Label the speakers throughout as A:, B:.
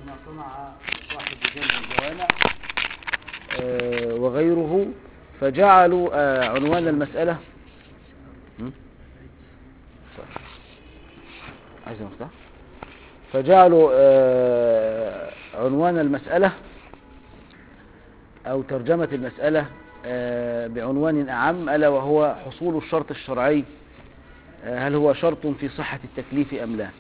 A: كما صنع صاحب جنب الجوامع آه، وغيره فجعلوا آه، عنوان المسألة م? طيب. عايز مفتاح فجعلوا آه، عنوان المسألة أو ترجمة المسألة آه، بعنوان أعم ألا وهو حصول الشرط الشرعي آه، هل هو شرط في صحة التكليف أم لا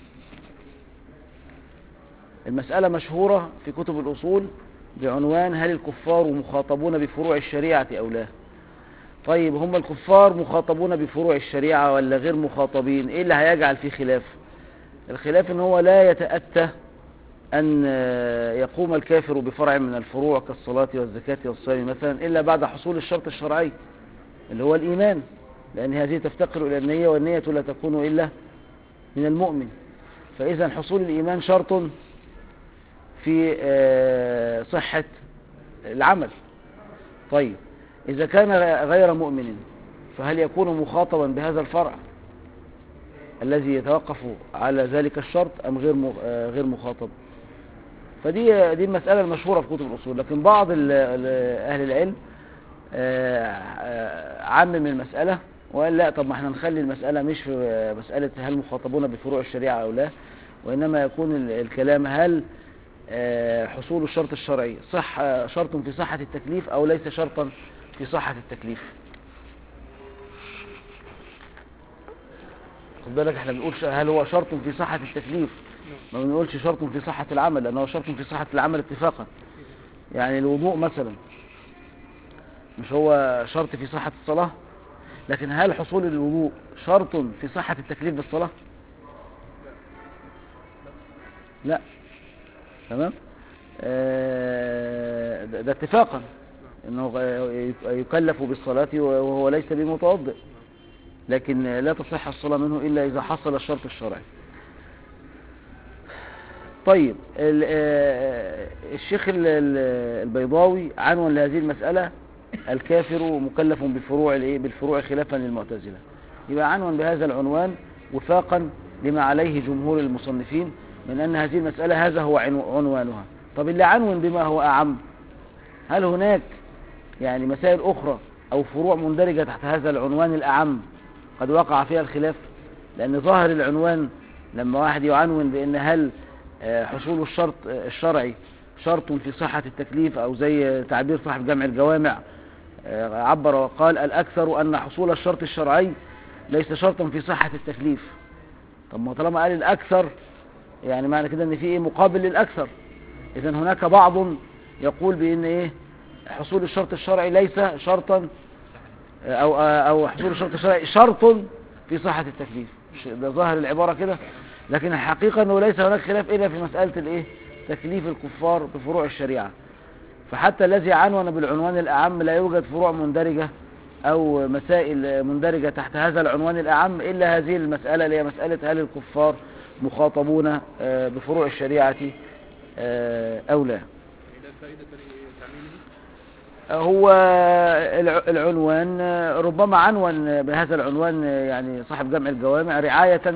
A: المسألة مشهورة في كتب الأصول بعنوان هل الكفار مخاطبون بفروع الشريعة أو لا طيب هم الكفار مخاطبون بفروع الشريعة ولا غير مخاطبين ايه اللي هيجعل فيه خلاف الخلاف ان هو لا يتأتى ان يقوم الكافر بفرع من الفروع كالصلاة والزكاة والصيام مثلا الا بعد حصول الشرط الشرعي اللي هو الايمان لان هذه تفتقر الى النية والنية لا تكون الا من المؤمن فاذا حصول الايمان شرط في آه، صحة العمل طيب إذا كان غير مؤمن فهل يكون مخاطبا بهذا الفرع الذي يتوقف على ذلك الشرط أم غير م- آه، غير مخاطب فدي دي المسألة المشهورة في كتب الأصول لكن بعض ال- ال- أهل العلم آه، آه، عمم المسألة وقال لا طب ما احنا نخلي المسألة مش في آه، مسألة هل مخاطبون بفروع الشريعة أو لا وإنما يكون ال- الكلام هل آه، حصول الشرط الشرعي صح آه، شرط في صحة التكليف أو ليس شرطا في صحة التكليف خد بالك احنا بنقول ش- هل هو شرط في صحة التكليف ما بنقولش شرط في صحة العمل لأنه شرط في صحة العمل اتفاقا يعني الوضوء مثلا مش هو شرط في صحة الصلاة لكن هل حصول الوضوء شرط في صحة التكليف بالصلاة لا تمام آه، ده ده اتفاقا انه غ- يكلف بالصلاة وهو ليس بمتوضئ لكن لا تصح الصلاة منه إلا إذا حصل الشرط الشرعي طيب ال- آه، الشيخ ال- ال- البيضاوي عنون لهذه المسألة الكافر مكلف بفروع الايه بالفروع خلافا للمعتزلة يبقى عنون بهذا العنوان وفاقا لما عليه جمهور المصنفين من أن هذه المسألة هذا هو عنو- عنوانها طب اللي عنون بما هو أعم هل هناك يعني مسائل أخرى أو فروع مندرجة تحت هذا العنوان الأعم قد وقع فيها الخلاف لأن ظاهر العنوان لما واحد يعنون بأن هل آه، حصول الشرط آه، الشرعي شرط في صحة التكليف أو زي تعبير صاحب جمع الجوامع آه، عبر وقال الأكثر أن حصول الشرط الشرعي ليس شرطا في صحة التكليف طب ما طالما قال الأكثر يعني معنى كده ان في ايه مقابل للأكثر إذا هناك بعض يقول بأن إيه حصول الشرط الشرعي ليس شرطا أو أو حصول الشرط الشرعي شرط في صحة التكليف ش- ده ظاهر العبارة كده لكن الحقيقة أنه ليس هناك خلاف إلا في مسألة الإيه تكليف الكفار بفروع الشريعة فحتى الذي عنون بالعنوان الأعم لا يوجد فروع مندرجة أو مسائل مندرجة تحت هذا العنوان الأعم إلا هذه المسألة اللي هي مسألة هل الكفار مخاطبون آه، بفروع الشريعة آه، أو لا
B: إلى فائدة تعميمه
A: هو الع- العنوان ربما عنون بهذا العنوان يعني صاحب جمع الجوامع رعاية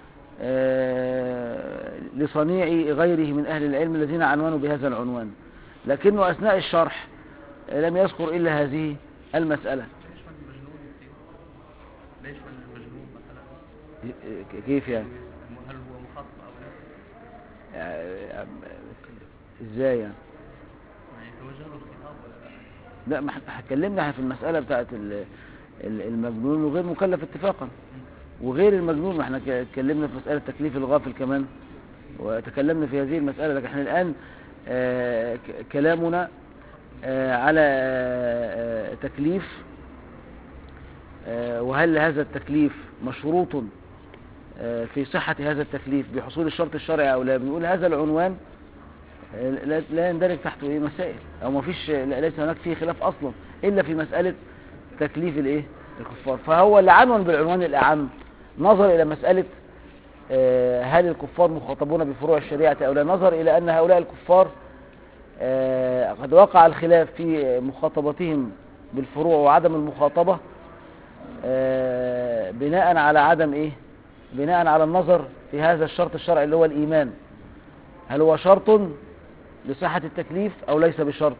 A: آه، لصنيع غيره من أهل العلم الذين عنونوا بهذا العنوان لكنه أثناء الشرح لم يذكر إلا هذه المسألة
B: يشمل المجنون يا سيدي؟ لا يشمل المجنون مثلا
A: كيف يعني
B: هل هو مخاطب أو لا؟
A: آه، ازاي يعني
B: يعني يتوجه له الخطاب ولا
A: لا ما احنا اتكلمنا احنا في المسألة بتاعت ال- ال- المجنون وغير مكلف اتفاقا وغير المجنون ما احنا ك- اتكلمنا في مسألة تكليف الغافل كمان وتكلمنا في هذه المسألة لكن احنا الآن آه، ك- كلامنا آه، على آه، تكليف آه، وهل هذا التكليف مشروط آه، في صحة هذا التكليف بحصول الشرط الشرعي أو لا بنقول هذا العنوان آه، لا- لا يندرج تحته ايه مسائل او ما فيش لا- ليس هناك فيه خلاف اصلا الا في مسألة تكليف الايه الكفار فهو اللي عنون بالعنوان الاعم نظر الى مسألة آه، هل الكفار مخاطبون بفروع الشريعة او لا نظر الى ان هؤلاء الكفار آه، قد وقع الخلاف في مخاطبتهم بالفروع وعدم المخاطبة آه، بناء على عدم ايه بناء على النظر في هذا الشرط الشرعي اللي هو الايمان هل هو شرط لصحة التكليف أو ليس بشرط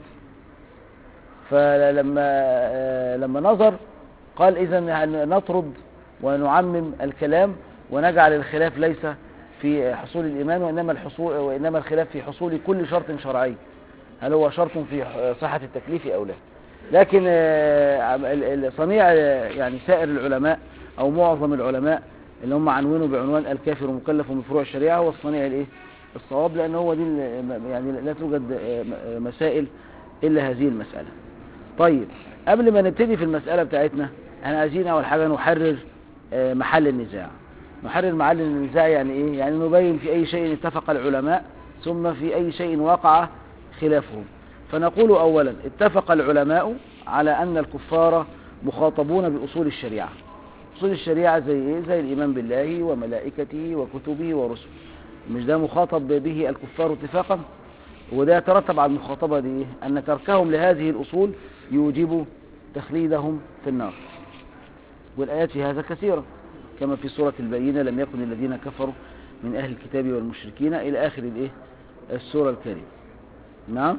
A: فلما آه، لما نظر قال إذا نطرد ونعمم الكلام ونجعل الخلاف ليس في حصول الإيمان وإنما الحصول وإنما الخلاف في حصول كل شرط شرعي هل هو شرط في صحة التكليف أو لا لكن آه، ال- ال- صنيع آه، يعني سائر العلماء أو معظم العلماء اللي هم عنوانه بعنوان الكافر مكلف بفروع الشريعة هو الصنيع الإيه الصواب لأن هو دي ال- يعني لا توجد آه، م- مسائل إلا هذه المسألة طيب قبل ما نبتدي في المسألة بتاعتنا احنا عايزين أول حاجة نحرر آه، محل النزاع نحرر محل النزاع يعني إيه؟ يعني نبين في أي شيء اتفق العلماء ثم في أي شيء وقع خلافهم فنقول أولا اتفق العلماء على أن الكفار مخاطبون بأصول الشريعة أصول الشريعة زي إيه؟ زي الإيمان بالله وملائكته وكتبه ورسله مش ده مخاطب به الكفار اتفاقا وده يترتب على المخاطبة دي إيه؟ أن تركهم لهذه الأصول يوجب تخليدهم في النار والآيات في هذا كثيرة كما في سورة البينة لم يكن الذين كفروا من أهل الكتاب والمشركين إلى آخر الإيه؟ السورة الكريمة نعم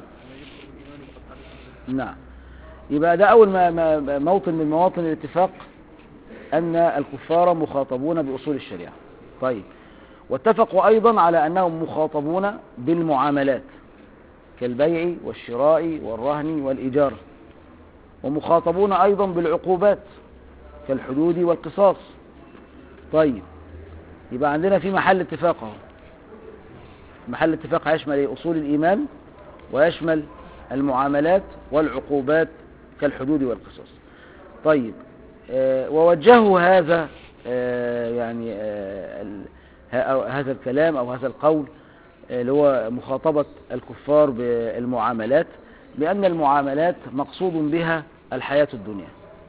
A: نعم يبقى ده أول ما ما- موطن من مواطن الاتفاق أن الكفار مخاطبون بأصول الشريعة طيب واتفقوا أيضا على أنهم مخاطبون بالمعاملات كالبيع والشراء والرهن والإجارة ومخاطبون أيضا بالعقوبات كالحدود والقصاص طيب يبقى عندنا في محل اتفاق اهو محل اتفاق هيشمل ايه اصول الايمان ويشمل المعاملات والعقوبات كالحدود والقصاص طيب آه ووجهوا هذا آه يعني آه ال- ه- أو هذا الكلام او هذا القول آه، اللي هو مخاطبة الكفار بالمعاملات بأن المعاملات مقصود بها الحياة الدنيا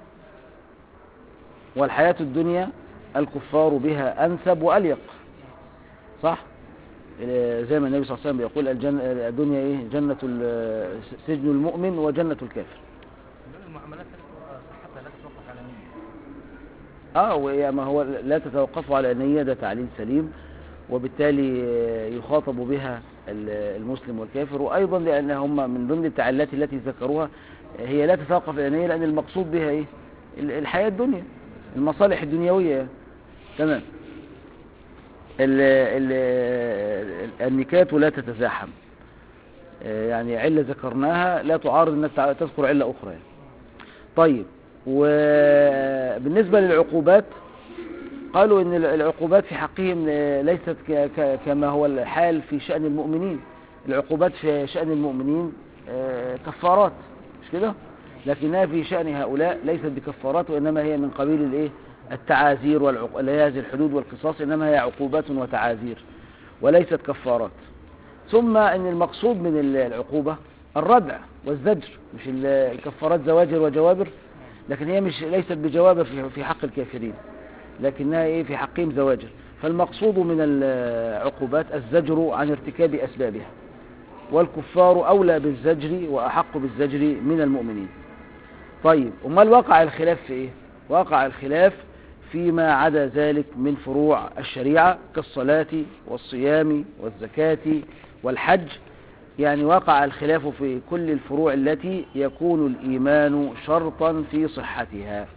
A: والحياة الدنيا الكفار بها أنسب وأليق صح آه، زي ما النبي صلى الله عليه وسلم بيقول الجنة الدنيا إيه جنة ال- سجن المؤمن وجنة الكافر
B: المعاملات صحتها لا تتوقف على نية
A: اه ويا ما هو لا تتوقف على النية ده تعليل سليم وبالتالي آه، يخاطب بها ال- المسلم والكافر وأيضا لأن هم من ضمن التعليلات التي ذكروها آه، هي لا تتوقف على النية لأن المقصود بها إيه ال- الحياة الدنيا المصالح الدنيوية يعني. تمام ال ال النكات لا تتزاحم آه، يعني علة ذكرناها لا تعارض انك تع- تذكر علة اخرى يعني. طيب وبالنسبة للعقوبات قالوا ان العقوبات في حقهم آه، ليست ك- ك- كما هو الحال في شأن المؤمنين العقوبات في شأن المؤمنين آه، كفارات مش كده لكنها في شأن هؤلاء ليست بكفارات وإنما هي من قبيل الايه التعازير والعق... اللي هي هذه الحدود والقصاص إنما هي عقوبات وتعازير وليست كفارات ثم ان المقصود من ال- العقوبة الردع والزجر مش ال- الكفارات زواجر وجوابر لكن هي مش ليست بجوابر في- في حق الكافرين لكنها ايه في حقهم زواجر فالمقصود من العقوبات الزجر عن ارتكاب اسبابها والكفار اولى بالزجر واحق بالزجر من المؤمنين طيب امال وقع الخلاف في ايه وقع الخلاف فيما عدا ذلك من فروع الشريعة كالصلاة والصيام والزكاة والحج يعني وقع الخلاف في كل الفروع التي يكون الإيمان شرطا في صحتها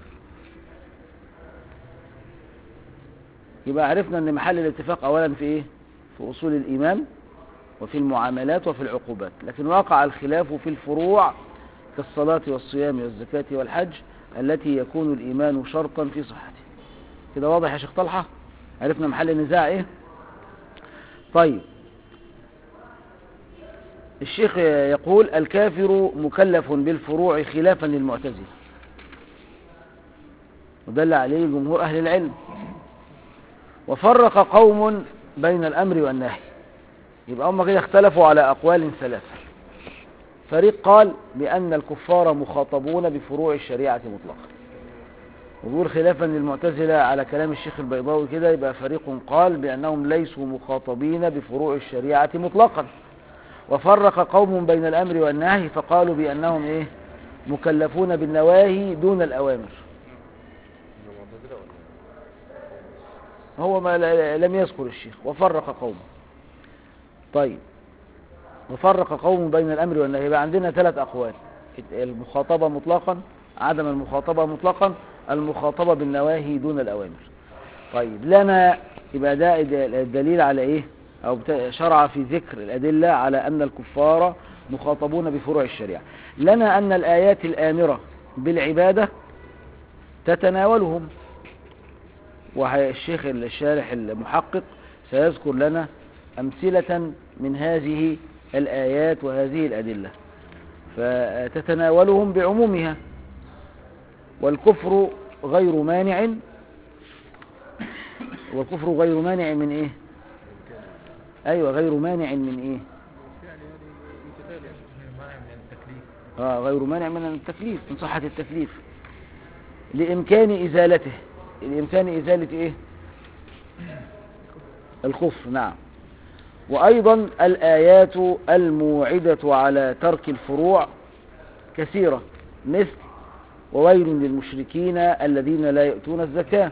A: يبقى عرفنا أن محل الاتفاق أولا في إيه؟ في أصول الإيمان وفي المعاملات وفي العقوبات لكن وقع الخلاف في الفروع كالصلاة والصيام والزكاة والحج التي يكون الإيمان شرطا في صحته كده واضح يا شيخ طلحة عرفنا محل النزاع ايه طيب الشيخ يقول الكافر مكلف بالفروع خلافا للمعتزلة ودل عليه جمهور أهل العلم وفرق قوم بين الأمر والنهي يبقى هم كده اختلفوا على أقوال ثلاثة فريق قال بأن الكفار مخاطبون بفروع الشريعة مطلقا وبيقول خلافا للمعتزلة على كلام الشيخ البيضاوي كده يبقى فريق قال بأنهم ليسوا مخاطبين بفروع الشريعة مطلقا وفرق قوم بين الأمر والنهي فقالوا بأنهم إيه مكلفون بالنواهي دون الأوامر هو ما ل- لم يذكر الشيخ وفرق قومه طيب وفرق قوم بين الأمر والنهي يبقى عندنا ثلاث أقوال المخاطبة مطلقا عدم المخاطبة مطلقا المخاطبة بالنواهي دون الأوامر طيب لنا يبقى ده الدليل على إيه أو بتا- شرع في ذكر الأدلة على أن الكفار مخاطبون بفروع الشريعة لنا أن الآيات الآمرة بالعبادة تتناولهم والشيخ الشارح المحقق سيذكر لنا أمثلة من هذه الآيات وهذه الأدلة فتتناولهم بعمومها والكفر غير مانع والكفر غير مانع من ايه ايوه غير مانع من ايه
B: مانع من التكليف
A: اه غير مانع من التكليف من صحة التكليف لإمكان إزالته لإمكان إزالة إيه الكفر نعم وأيضا الآيات الموعدة على ترك الفروع كثيرة مثل وويل للمشركين الذين لا يؤتون الزكاة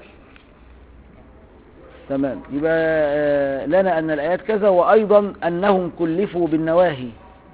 A: تمام يبقى آه، لنا أن الآيات كذا وأيضا أنهم كلفوا بالنواهي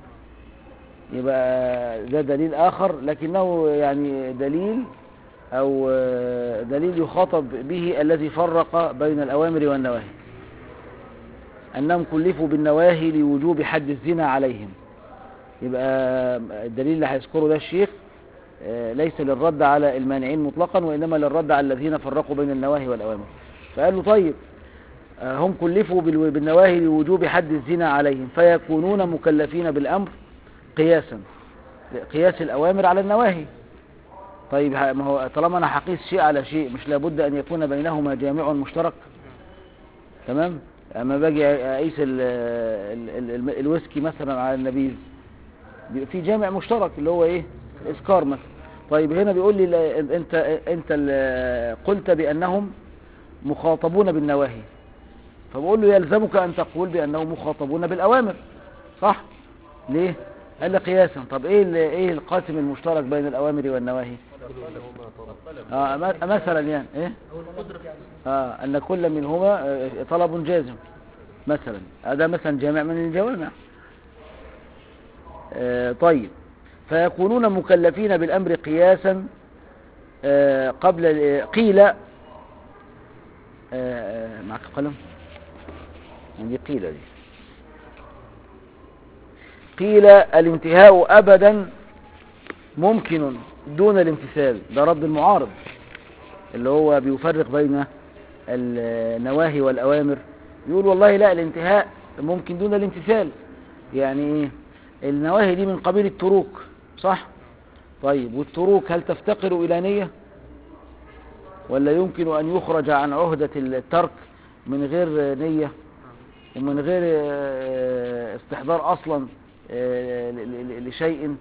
A: يبقى ده دليل آخر لكنه يعني دليل أو آه، دليل يخاطب به الذي فرق بين الأوامر والنواهي أنهم كلفوا بالنواهي لوجوب حد الزنا عليهم يبقى الدليل اللي هيذكره ده الشيخ آه، ليس للرد على المانعين مطلقا وإنما للرد على الذين فرقوا بين النواهي والأوامر فقال له طيب آه، هم كلفوا بالو- بالنواهي لوجوب حد الزنا عليهم فيكونون مكلفين بالأمر قياسا قياس الأوامر على النواهي طيب ه- ما هو طالما أنا هقيس شيء على شيء مش لابد أن يكون بينهما جامع مشترك تمام اما باجي اقيس ال- ال- ال- ال- الويسكي مثلا على النبيذ بيبقى في جامع مشترك اللي هو ايه الاسكار مثلا طيب هنا بيقول لي لا- انت انت ال- قلت بانهم مخاطبون بالنواهي فبقول له يلزمك ان تقول بانهم مخاطبون بالاوامر صح ليه قال لي قياسا طب ايه ال- ايه القاسم المشترك بين الاوامر والنواهي اه م- مثلا يعني ايه آه أن كل منهما آه، طلب جازم مثلا هذا مثلا جامع من الجوامع آه طيب فيكونون مكلفين بالأمر قياسا آه قبل ال- قيل آه، آه، معك قلم عندي قيل دي قيل الانتهاء أبدا ممكن دون الامتثال ده رد المعارض اللي هو بيفرق بين النواهي والأوامر يقول والله لا الانتهاء ممكن دون الامتثال يعني ايه النواهي دي من قبيل التروك صح طيب والتروك هل تفتقر إلى نية ولا يمكن أن يخرج عن عهدة الترك من غير نية ومن غير آه، استحضار أصلا آه، ل- ل- لشيء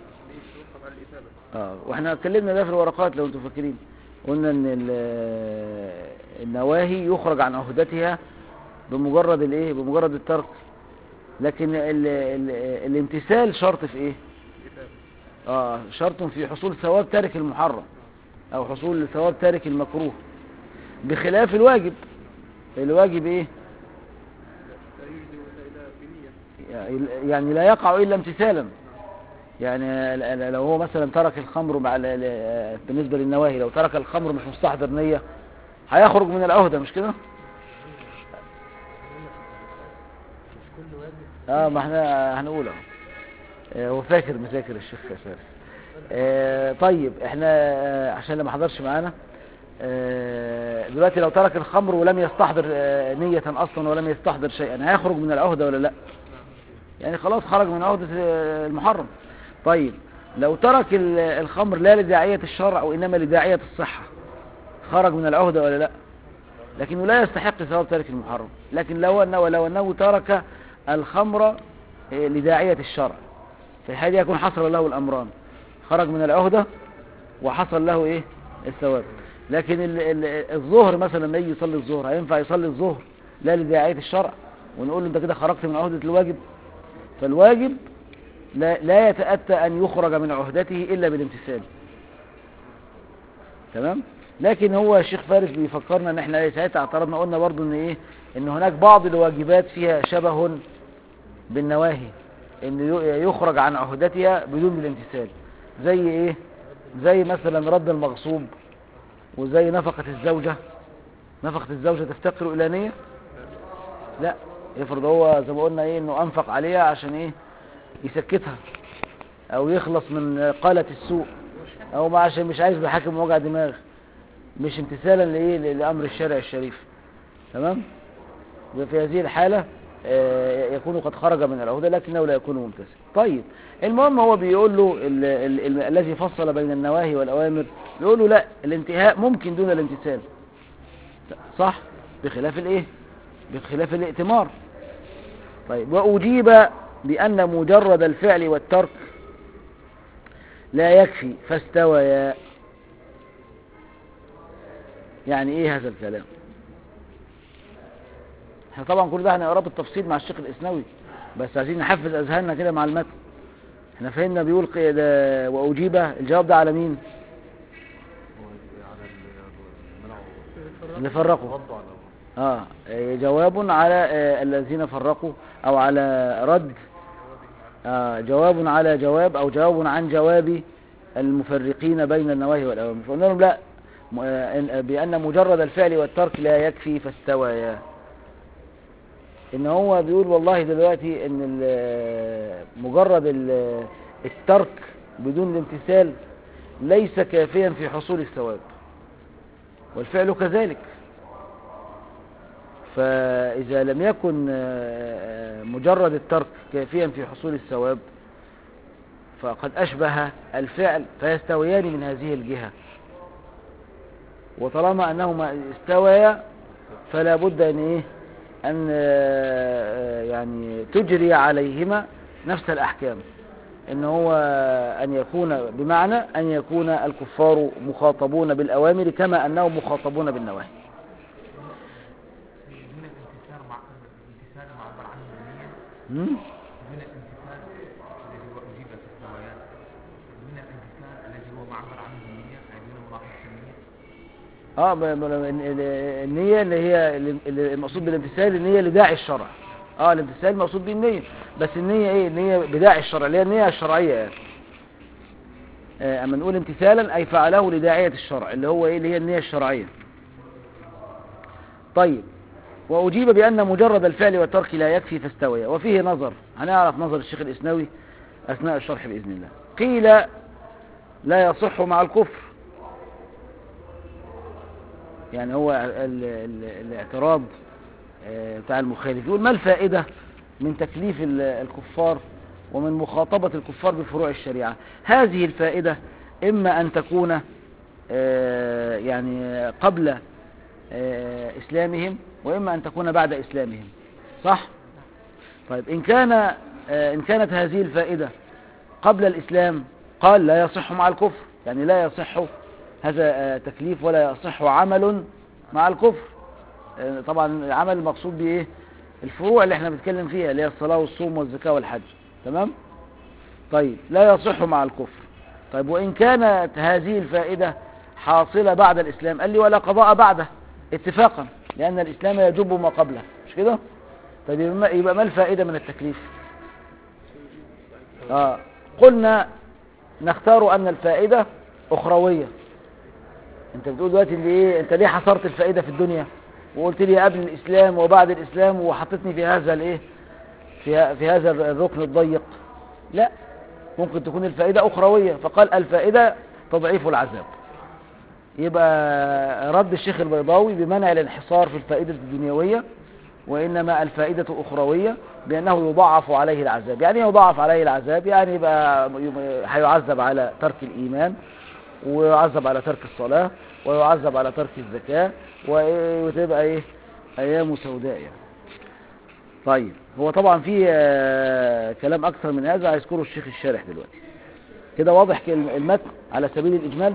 A: اه واحنا اتكلمنا ده في الورقات لو انتم فاكرين قلنا ان ال- النواهي يخرج عن عهدتها بمجرد الايه بمجرد الترك لكن ال ال الامتثال شرط في ايه اه شرط في حصول ثواب تارك المحرم او حصول ثواب تارك المكروه بخلاف الواجب الواجب ايه يعني لا يقع الا امتثالا يعني ل- ل- لو هو مثلا ترك الخمر مع ال- ال- بالنسبة للنواهي لو ترك الخمر مش مستحضر نية هيخرج من العهدة مش كده اه ما احنا هنقول اهو آه، هو فاكر مذاكر الشيخ فارس آه طيب احنا آه، عشان اللي ما حضرش معانا آه، دلوقتي لو ترك الخمر ولم يستحضر آه، نية اصلا ولم يستحضر شيئا هيخرج من العهدة ولا لا يعني خلاص خرج من عهدة آه، المحرم طيب لو ترك ال- الخمر لا لداعية الشرع وإنما لداعية الصحة خرج من العهدة ولا لا لكنه لا يستحق ثواب تارك المحرم لكن لو أنه, لو أنه ترك الخمر آه، لداعية الشرع في الحالة دي يكون حصل له الأمران خرج من العهدة وحصل له إيه الثواب لكن ال- ال- الظهر مثلا لما يجي يصلي الظهر هينفع يصلي الظهر لا لداعية الشرع ونقول له انت كده خرجت من عهدة الواجب فالواجب لا, لا يتأتى أن يخرج من عهدته إلا بالامتثال تمام لكن هو الشيخ فارس بيفكرنا ان احنا ساعتها اعترضنا قلنا برضو ان ايه ان هناك بعض الواجبات فيها شبه بالنواهي ان ي- يخرج عن عهدتها بدون الامتثال زي ايه زي مثلا رد المغصوب وزي نفقة الزوجة نفقة الزوجة تفتقر الى نية لا يفرض هو زي ما قلنا ايه انه انفق عليها عشان ايه يسكتها او يخلص من قالة السوء او ما عشان مش عايز بحاكم وجع دماغ مش امتثالا لايه ل- لامر الشارع الشريف تمام يبقى في هذه الحالة آه، يكون قد خرج من العهدة لكنه لا يكون ممتثل طيب المهم هو بيقول له ال- ال- ال- الذي فصل بين النواهي والأوامر بيقول له لا الانتهاء ممكن دون الامتثال صح بخلاف الايه بخلاف الائتمار طيب وأجيب بأن مجرد الفعل والترك لا يكفي فاستويا يعني ايه هذا الكلام احنا طبعا كل ده هنقراه بالتفصيل مع الشيخ الاسنوي بس عايزين نحفز اذهاننا كده مع المتن احنا فهمنا بيقول ق- ده واجيب الجواب ده على مين
C: على المنع
A: اللي فرقوا
C: ردوا على
A: اه آه، جواب على آه، الذين فرقوا او على رد آه جواب على جواب او جواب عن جواب المفرقين بين النواهي والاوامر فقلنا لهم لا م- آه، إن- بان مجرد الفعل والترك لا يكفي فاستويا ان هو بيقول والله دلوقتي ان ال- مجرد ال- الترك بدون الامتثال ليس كافيا في حصول الثواب والفعل كذلك فإذا لم يكن آه، مجرد الترك كافيا في حصول الثواب فقد أشبه الفعل فيستويان من هذه الجهة وطالما أنهما استويا فلا بد أن إيه أن آه، يعني تجري عليهما نفس الأحكام إن هو أن يكون بمعنى أن يكون الكفار مخاطبون بالأوامر كما أنهم مخاطبون بالنواهي
B: دون الامتثال مع الامتثال معبر عنه بالنية
A: مم؟
B: دون الامتثال الذي هو أجيب في الزوايات دون الامتثال الذي هو معبر عنه بالنية أي دون ملاحظة النية
A: اه ب- ب- ال- ال- النية اللي هي اللي المقصود بالامتثال النية لداعي الشرع اه الامتثال مقصود به النية بس النية ايه النية بداعي الشرع اللي هي النية الشرعية يعني آه، اما نقول امتثالا اي فعله لداعية الشرع اللي هو ايه اللي هي النية الشرعية طيب وأجيب بأن مجرد الفعل والترك لا يكفي فاستوي وفيه نظر هنعرف نظر الشيخ الإسنوي أثناء الشرح بإذن الله قيل لا يصح مع الكفر يعني هو ال ال الاعتراض آه، بتاع المخالف يقول ما الفائدة من تكليف ال- الكفار ومن مخاطبة الكفار بفروع الشريعة هذه الفائدة إما أن تكون آه، يعني قبل آه، إسلامهم وإما أن تكون بعد إسلامهم صح؟ طيب إن كان آه، إن كانت هذه الفائدة قبل الإسلام قال لا يصح مع الكفر يعني لا يصح هذا آه، تكليف ولا يصح عمل مع الكفر آه، طبعا العمل المقصود به ايه الفروع اللي احنا بنتكلم فيها اللي هي الصلاة والصوم والزكاة والحج تمام طيب لا يصح مع الكفر طيب وإن كانت هذه الفائدة حاصلة بعد الإسلام قال لي ولا قضاء بعده اتفاقا لأن الإسلام يجب ما قبله مش كده طيب يبقى ما- يبقى ما الفائدة من التكليف آه. قلنا نختار أن الفائدة أخروية انت بتقول دلوقتي اللي ايه انت ليه حصرت الفائدة في الدنيا وقلت لي قبل الاسلام وبعد الاسلام وحطيتني في هذا الايه في, ه- في هذا الركن الضيق لا ممكن تكون الفائدة اخروية فقال الفائدة تضعيف العذاب يبقى رد الشيخ البيضاوي بمنع الانحصار في الفائدة الدنيوية وإنما الفائدة أخروية بأنه يضاعف عليه العذاب يعني إيه يضاعف عليه العذاب يعني يبقى هيعذب على ترك الإيمان ويعذب على ترك الصلاة ويعذب على ترك الزكاة و- وتبقى ايه ايام سوداء يعني طيب هو طبعا في آه، كلام اكثر من هذا هيذكره الشيخ الشارح دلوقتي كده واضح كده المتن على سبيل الاجمال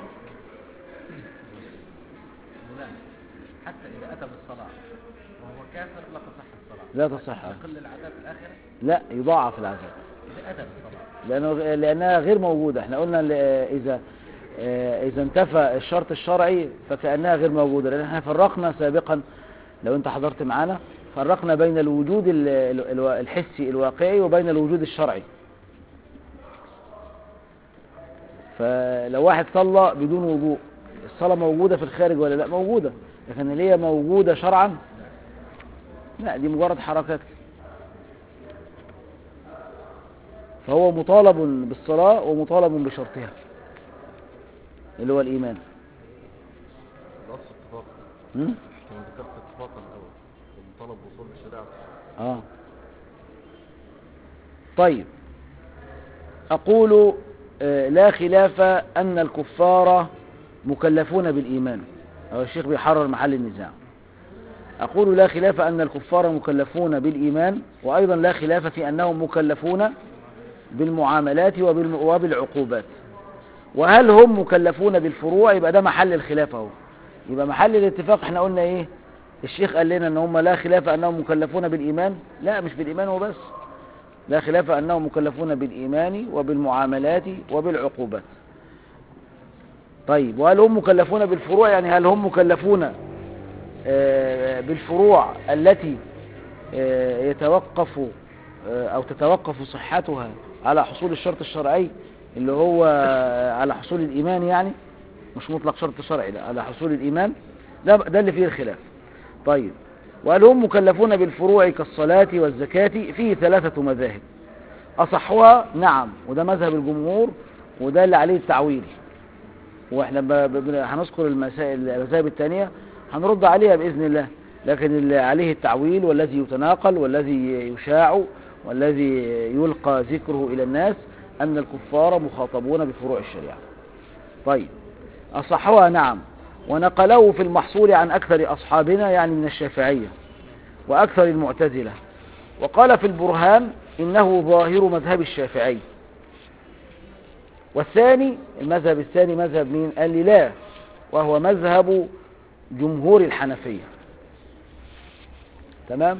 D: لا حتى إذا أتى بالصلاة وهو كافر لا تصح الصلاة
A: لا تصح
D: يقل العذاب في الآخرة
A: لا يضاعف العذاب
D: إذا أتى بالصلاة
A: لأنه لأنها غير موجودة احنا قلنا ل- إذا آه، إذا انتفى الشرط الشرعي فكأنها غير موجودة لأن احنا فرقنا سابقا لو أنت حضرت معانا فرقنا بين الوجود ال- ال- الو- الحسي الواقعي وبين الوجود الشرعي فلو واحد صلى بدون وضوء الصلاة موجودة في الخارج ولا لا موجودة لكن اللي هي موجودة شرعا لا دي مجرد حركات فهو مطالب بالصلاة ومطالب بشرطها اللي هو الإيمان
C: الأصل اتفاق
A: م?
C: كما ذكرت اتفاقا الأول المطالب وصول الشريعة
A: اه طيب أقول آه، لا خلاف أن الكفار مكلفون بالإيمان أو الشيخ بيحرر محل النزاع أقول لا خلاف أن الكفار مكلفون بالإيمان وأيضا لا خلاف في أنهم مكلفون بالمعاملات وبالم- وبالعقوبات وهل هم مكلفون بالفروع يبقى ده محل الخلاف اهو يبقى محل الاتفاق احنا قلنا ايه الشيخ قال لنا ان هم لا خلاف انهم مكلفون بالايمان لا مش بالايمان وبس لا خلاف انهم مكلفون بالايمان وبالمعاملات وبالعقوبات طيب وهل هم مكلفون بالفروع يعني هل هم مكلفون آه، بالفروع التي آه، يتوقف آه، او تتوقف صحتها على حصول الشرط الشرعي اللي هو آه، على حصول الايمان يعني مش مطلق شرط شرعي لا على حصول الايمان ده ده اللي فيه الخلاف طيب وهل هم مكلفون بالفروع كالصلاة والزكاة فيه ثلاثة مذاهب أصحها نعم وده مذهب الجمهور وده اللي عليه التعويل واحنا ب... ب... هنذكر المسائل المذاهب الثانية هنرد عليها بإذن الله لكن اللي عليه التعويل والذي يتناقل والذي يشاع والذي يلقى ذكره إلى الناس أن الكفار مخاطبون بفروع الشريعة طيب أصحها نعم ونقله في المحصول عن أكثر أصحابنا يعني من الشافعية وأكثر المعتزلة وقال في البرهان إنه ظاهر مذهب الشافعي والثاني المذهب الثاني مذهب مين قال لي لا وهو مذهب جمهور الحنفية تمام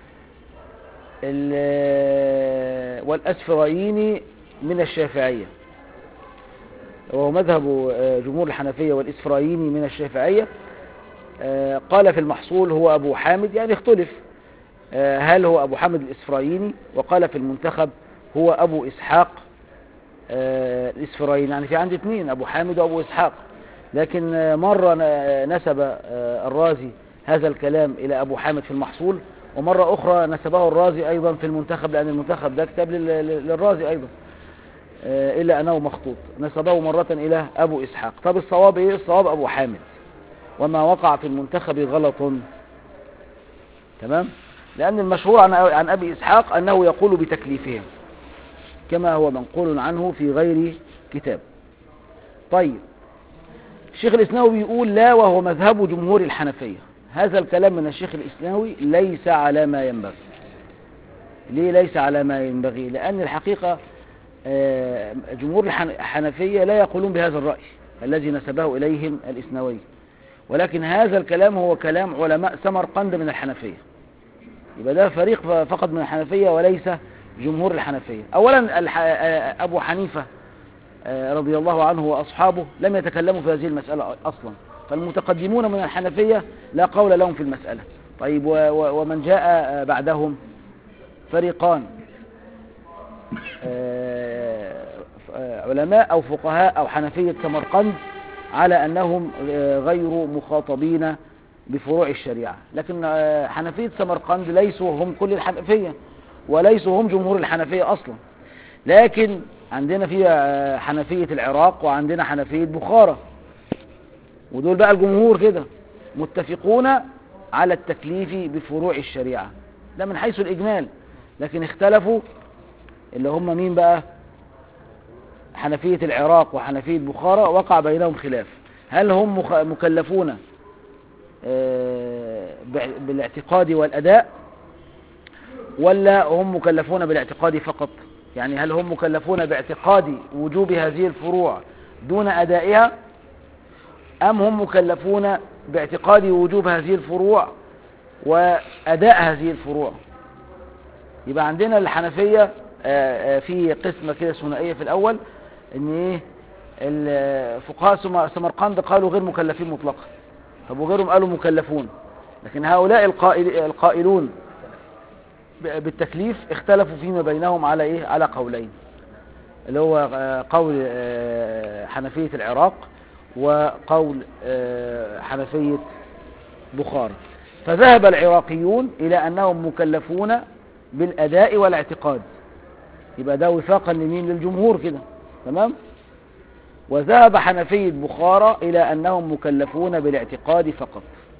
A: ال- والأسفرايني من الشافعية وهو مذهب آه، جمهور الحنفية والإسفرايني من الشافعية آه، قال في المحصول هو أبو حامد يعني اختلف آه، هل هو أبو حامد الإسفرايني وقال في المنتخب هو أبو إسحاق آه، الإسفرايني يعني في عندي اثنين أبو حامد وأبو إسحاق لكن آه، مرة ن- نسب آه، الرازي هذا الكلام إلى أبو حامد في المحصول ومرة أخرى نسبه الرازي أيضا في المنتخب لأن المنتخب ده كتاب لل- لل- للرازي أيضا آه، إلا أنه مخطوط نسبه مرة إلى أبو إسحاق طب الصواب إيه الصواب أبو حامد وما وقع في المنتخب غلط تمام لأن المشهور عن عن أبي إسحاق أنه يقول بتكليفهم كما هو منقول عنه في غير كتاب طيب الشيخ الإسناوي بيقول لا وهو مذهب جمهور الحنفية هذا الكلام من الشيخ الإسناوي ليس على ما ينبغي ليه ليس على ما ينبغي لأن الحقيقة آه، جمهور الحن- الحنفية لا يقولون بهذا الرأي الذي نسبه إليهم الإسناوي ولكن هذا الكلام هو كلام علماء سمرقند من الحنفية يبقى ده فريق ف- فقط من الحنفية وليس جمهور الحنفية أولا الح... آه، أبو حنيفة آه، رضي الله عنه وأصحابه لم يتكلموا في هذه المسألة أصلا فالمتقدمون من الحنفية لا قول لهم في المسألة طيب و... و... ومن جاء آه، بعدهم فريقان آه، آه، علماء أو فقهاء أو حنفية سمرقند على أنهم آه، غير مخاطبين بفروع الشريعة لكن آه، حنفية سمرقند ليسوا هم كل الحنفية وليسوا هم جمهور الحنفية أصلا لكن عندنا في آه، حنفية العراق وعندنا حنفية بخارى ودول بقى الجمهور كده متفقون على التكليف بفروع الشريعة ده من حيث الإجمال لكن اختلفوا اللي هم مين بقى حنفية العراق وحنفية بخارى وقع بينهم خلاف هل هم مخ- مكلفون آه، بع- بالاعتقاد والأداء ولا هم مكلفون بالاعتقاد فقط يعني هل هم مكلفون باعتقاد وجوب هذه الفروع دون أدائها أم هم مكلفون باعتقاد وجوب هذه الفروع وأداء هذه الفروع يبقى عندنا الحنفية آه، آه، في قسمة كده ثنائية في الأول إن إيه الفقهاء سم- سمرقند قالوا غير مكلفين مطلقا طب وغيرهم قالوا مكلفون لكن هؤلاء القائل القائلون بالتكليف اختلفوا فيما بينهم على ايه على قولين اللي هو آه، قول آه، حنفية العراق وقول آه، حنفية بخارى فذهب العراقيون إلى أنهم مكلفون بالأداء والاعتقاد يبقى ده وفاقا لمين للجمهور كده تمام وذهب حنفية بخارى إلى أنهم مكلفون بالاعتقاد فقط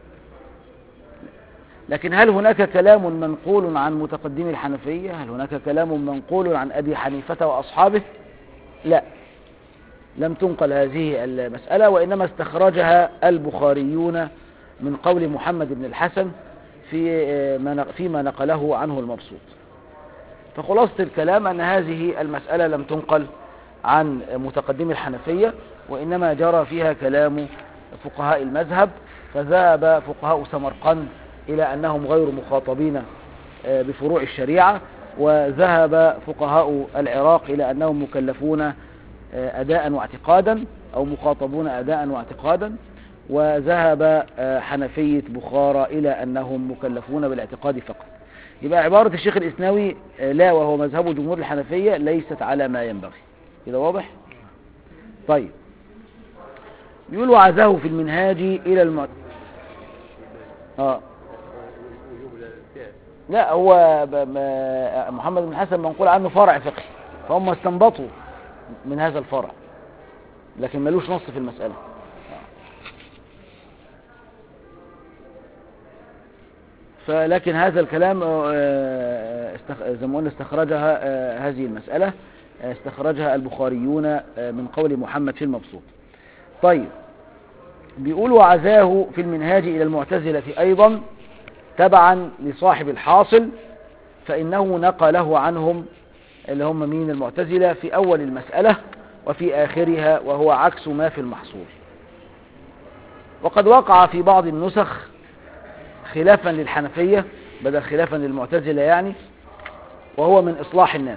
A: لكن هل هناك كلام منقول عن متقدمي الحنفية هل هناك كلام منقول عن أبي حنيفة وأصحابه لا لم تنقل هذه المسألة وإنما استخرجها البخاريون من قول محمد بن الحسن في ما نق- فيما نقله عنه المبسوط فخلاصة الكلام أن هذه المسألة لم تنقل عن متقدمي الحنفية وإنما جرى فيها كلام فقهاء المذهب فذهب فقهاء سمرقند إلى أنهم غير مخاطبين آه، بفروع الشريعة وذهب فقهاء العراق إلى أنهم مكلفون آه، أداء واعتقادا أو مخاطبون أداء واعتقادا وذهب آه، حنفية بخارى إلى أنهم مكلفون بالاعتقاد فقط يبقى عبارة الشيخ الإسناوي آه، لا وهو مذهب جمهور الحنفية ليست على ما ينبغي كده واضح طيب بيقول وعزاه في المنهاج إلى الم... آه. لا هو ب... ما... محمد بن حسن منقول عنه فرع فقهي فهم استنبطوا من هذا الفرع لكن ملوش نص في المسألة فلكن هذا الكلام آه، استخ... زي ما قلنا استخرجها آه، هذه المسألة آه، استخرجها البخاريون آه، من قول محمد في المبسوط طيب بيقول وعزاه في المنهاج إلى المعتزلة أيضا تبعا لصاحب الحاصل فإنه نقله عنهم اللي هم مين المعتزلة في أول المسألة وفي آخرها وهو عكس ما في المحصول وقد وقع في بعض النسخ خلافا للحنفية بدل خلافا للمعتزلة يعني وهو من إصلاح الناس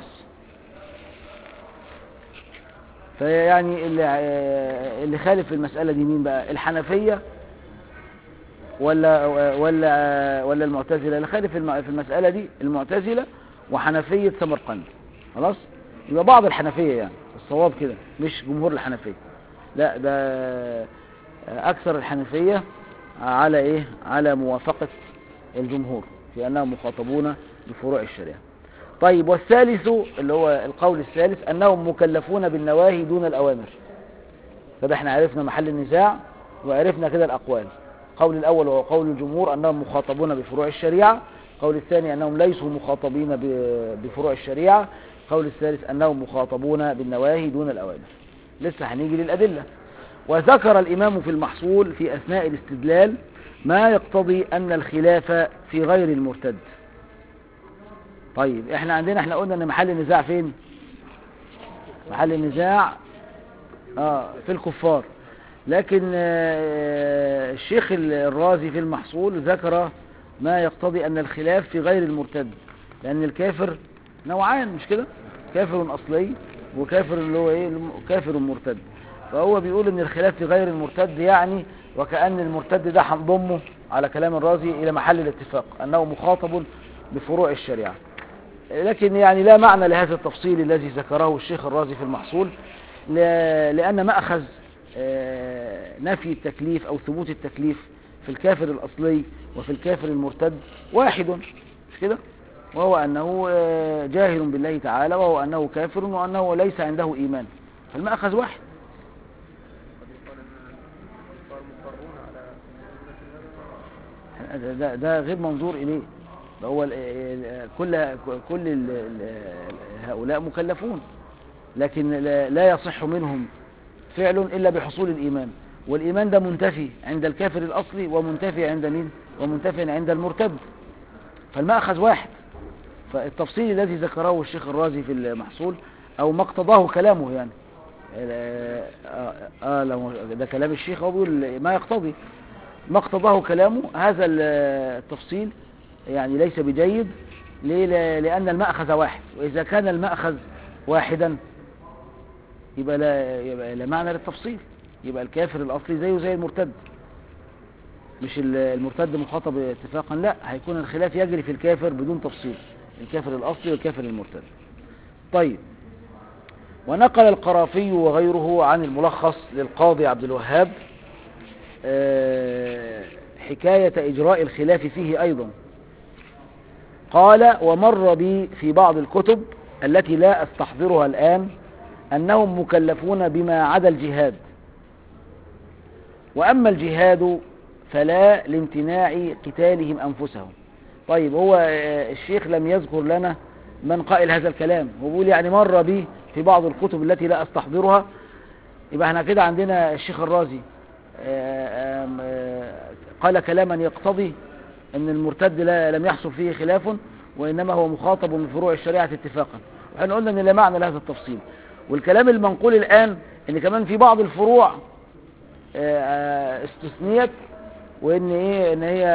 A: فيعني اللي, اللي خالف في المسألة دي مين بقى الحنفية ولا ولا ولا المعتزلة اللي خالف في الم- في المسألة دي المعتزلة وحنفية سمرقند خلاص يبقى بعض الحنفية يعني الصواب كده مش جمهور الحنفية لا ده أكثر الحنفية على إيه على موافقة الجمهور في أنهم مخاطبون بفروع الشريعة طيب والثالث اللي هو القول الثالث أنهم مكلفون بالنواهي دون الأوامر طب احنا عرفنا محل النزاع وعرفنا كده الأقوال القول الأول وهو قول الجمهور أنهم مخاطبون بفروع الشريعة القول الثاني أنهم ليسوا مخاطبين ب- بفروع الشريعة القول الثالث أنهم مخاطبون بالنواهي دون الأوامر لسه هنيجي للأدلة وذكر الإمام في المحصول في أثناء الاستدلال ما يقتضي أن الخلاف في غير المرتد طيب احنا عندنا احنا قلنا ان محل النزاع فين محل النزاع اه في الكفار لكن آه، الشيخ الرازي في المحصول ذكر ما يقتضي ان الخلاف في غير المرتد لان الكافر نوعان مش كده كافر اصلي وكافر اللي هو ايه الم- كافر مرتد فهو بيقول ان الخلاف في غير المرتد يعني وكأن المرتد ده هنضمه على كلام الرازي الى محل الاتفاق انه مخاطب بفروع الشريعة لكن يعني لا معنى لهذا التفصيل الذي ذكره الشيخ الرازي في المحصول ل- لأن مأخذ آه، نفي التكليف أو ثبوت التكليف في الكافر الأصلي وفي الكافر المرتد واحد مش كده وهو أنه آه، جاهل بالله تعالى وهو أنه كافر وأنه ليس عنده إيمان فالمأخذ واحد ده, ده, ده غير منظور إليه ده هو ال- ال- كل كل ال- ال- هؤلاء مكلفون لكن لا لا يصح منهم فعل إلا بحصول الإيمان والإيمان ده منتفي عند الكافر الأصلي ومنتفي عند مين ومنتفي عند المرتد فالمأخذ واحد فالتفصيل الذي ذكره الشيخ الرازي في المحصول أو ما اقتضاه كلامه يعني آه, آه, آه لو- ده كلام الشيخ هو بيقول ما يقتضي ما اقتضاه كلامه هذا ال- التفصيل يعني ليس بجيد ليه؟ ل- لأن المأخذ واحد وإذا كان المأخذ واحدا يبقى لا, يبقى لا معنى للتفصيل يبقى الكافر الأصلي زيه زي المرتد مش ال- المرتد مخاطب اتفاقا لا هيكون الخلاف يجري في الكافر بدون تفصيل الكافر الأصلي والكافر المرتد طيب ونقل القرافي وغيره عن الملخص للقاضي عبد الوهاب آه، حكاية إجراء الخلاف فيه أيضا قال ومر بي في بعض الكتب التي لا أستحضرها الآن أنهم مكلفون بما عدا الجهاد وأما الجهاد فلا لامتناع قتالهم أنفسهم طيب هو آه، الشيخ لم يذكر لنا من قائل هذا الكلام هو بيقول يعني مر بي في بعض الكتب التي لا أستحضرها يبقى احنا كده عندنا الشيخ الرازي آه، آم، آه، قال كلاما يقتضي ان المرتد لا لم يحصل فيه خلاف وانما هو مخاطب من فروع الشريعة اتفاقا واحنا قلنا ان لا معنى لهذا التفصيل والكلام المنقول الان ان كمان في بعض الفروع آه، آه، استثنيت وان ايه ان هي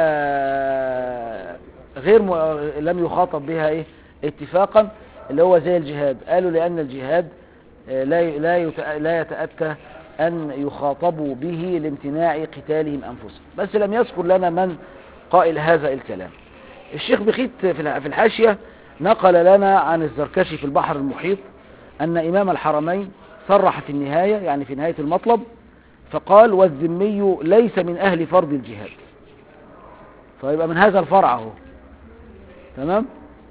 A: آه، غير م... لم يخاطب بها ايه اتفاقا اللي هو زي الجهاد قالوا لان الجهاد آه، لا ي- لا يت... لا يتاتى ان يخاطبوا به لامتناع قتالهم انفسهم بس لم يذكر لنا من قائل هذا الكلام الشيخ بخيت في الح- في الحاشيه نقل لنا عن الزركشي في البحر المحيط ان امام الحرمين صرح في النهايه يعني في نهايه المطلب فقال والذمي ليس من أهل فرض الجهاد فيبقى من هذا الفرع اهو تمام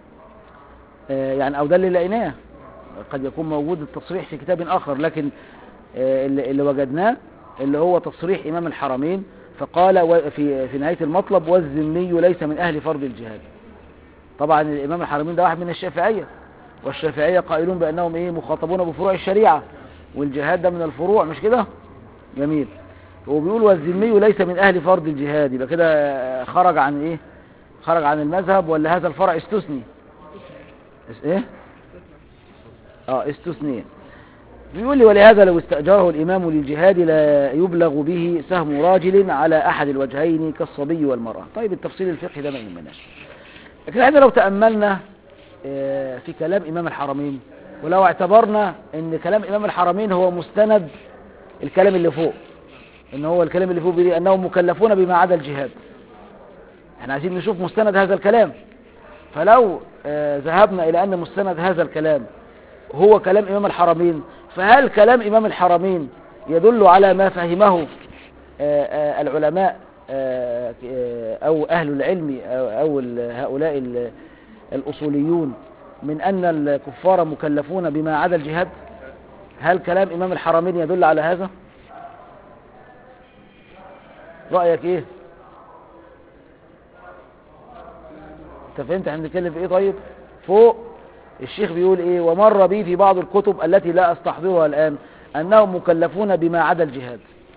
A: آه يعني أو ده اللي لقيناه قد يكون موجود التصريح في كتاب آخر لكن آه اللي, اللي وجدناه اللي هو تصريح إمام الحرمين فقال و- في, في نهاية المطلب والذمي ليس من أهل فرض الجهاد طبعا الإمام الحرمين ده واحد من الشافعية والشافعية قائلون بأنهم إيه مخاطبون بفروع الشريعة والجهاد ده من الفروع مش كده جميل وبيقول والذمي ليس من اهل فرض الجهاد يبقى كده خرج عن ايه خرج عن المذهب ولا هذا الفرع استثني اس- ايه اه استثني بيقول لي ولهذا لو استأجره الإمام للجهاد لا يبلغ به سهم راجل على أحد الوجهين كالصبي والمرأة طيب التفصيل الفقهي ده ما يهمناش لكن احنا لو تأملنا آه، في كلام إمام الحرمين ولو اعتبرنا ان كلام إمام الحرمين هو مستند الكلام اللي فوق ان هو الكلام اللي فوق بيقول انهم مكلفون بما عدا الجهاد احنا عايزين نشوف مستند هذا الكلام فلو آه، ذهبنا الى ان مستند هذا الكلام هو كلام امام الحرمين فهل كلام امام الحرمين يدل على ما فهمه آه، آه، العلماء آه، آه، او اهل العلم او أو ال- هؤلاء ال- الاصوليون من ان الكفار مكلفون بما عدا الجهاد هل كلام امام الحرمين يدل على هذا رأيك ايه انت فهمت احنا بنتكلم في ايه طيب فوق الشيخ بيقول ايه ومر بي في بعض الكتب التي لا استحضرها الان انهم مكلفون بما عدا الجهاد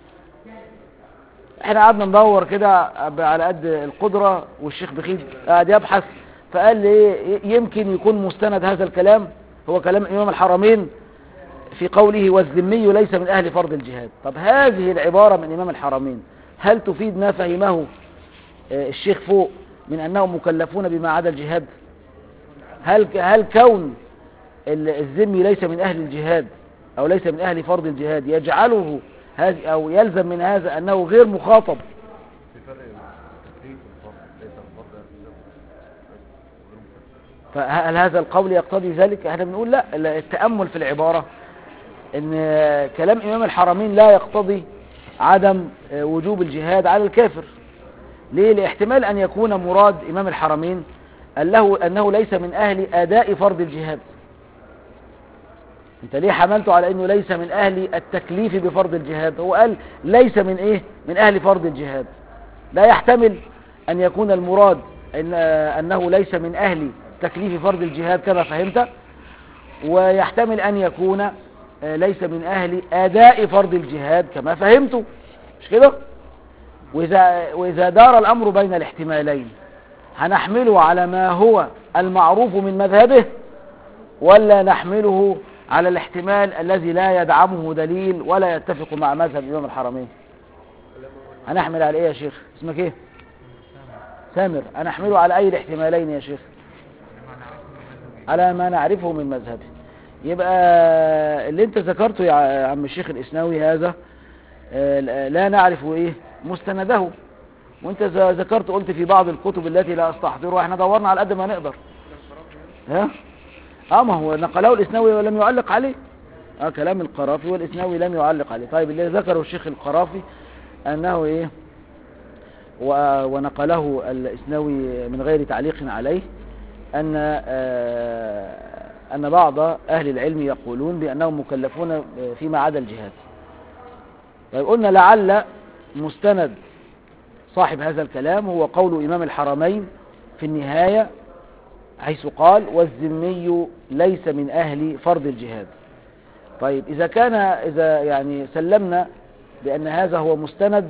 A: احنا قعدنا ندور كده على قد القدرة والشيخ بخيت قاعد يبحث فقال لي ايه يمكن يكون مستند هذا الكلام هو كلام امام الحرمين في قوله والذمي ليس من أهل فرض الجهاد طب هذه العبارة من إمام الحرمين هل تفيد ما فهمه آه، الشيخ فوق من أنهم مكلفون بما عدا الجهاد هل هل كون ال- الذمي ليس من أهل الجهاد أو ليس من أهل فرض الجهاد يجعله هذه أو يلزم من هذا أنه غير مخاطب
C: في فرق بين التكليف والفرض ليس الفرض غير مكلف.
A: فهل هذا القول يقتضي ذلك احنا بنقول لا لا، التأمل في العبارة ان كلام امام الحرمين لا يقتضي عدم وجوب الجهاد على الكافر ليه لاحتمال ان يكون مراد امام الحرمين أنه, انه ليس من اهل اداء فرض الجهاد انت ليه حملته على انه ليس من اهل التكليف بفرض الجهاد هو قال ليس من ايه من اهل فرض الجهاد لا يحتمل ان يكون المراد إن انه ليس من اهل تكليف فرض الجهاد كما فهمت ويحتمل ان يكون آه، ليس من اهل اداء فرض الجهاد كما فهمت مش كده واذا واذا دار الامر بين الاحتمالين هنحمله على ما هو المعروف من مذهبه ولا نحمله على الاحتمال الذي لا يدعمه دليل ولا يتفق مع مذهب امام الحرمين هنحمل على ايه يا شيخ اسمك ايه سامر هنحمله على اي الاحتمالين يا شيخ على ما نعرفه من مذهبه يبقى اللي انت ذكرته يا عم الشيخ الاسناوي هذا آه، لا نعرف ايه مستنده وانت ذ- ذكرت قلت في بعض الكتب التي لا استحضرها احنا دورنا على قد ما نقدر ها اه ما هو نقله الاسناوي ولم يعلق عليه اه كلام القرافي والاسناوي لم يعلق عليه طيب اللي ذكره الشيخ القرافي انه ايه و- ونقله الاسناوي من غير تعليق عليه ان آه ان بعض اهل العلم يقولون بانهم مكلفون فيما عدا الجهاد طيب قلنا لعل مستند صاحب هذا الكلام هو قول إمام الحرمين في النهاية حيث قال والذمي ليس من أهل فرض الجهاد طيب إذا كان إذا يعني سلمنا بأن هذا هو مستند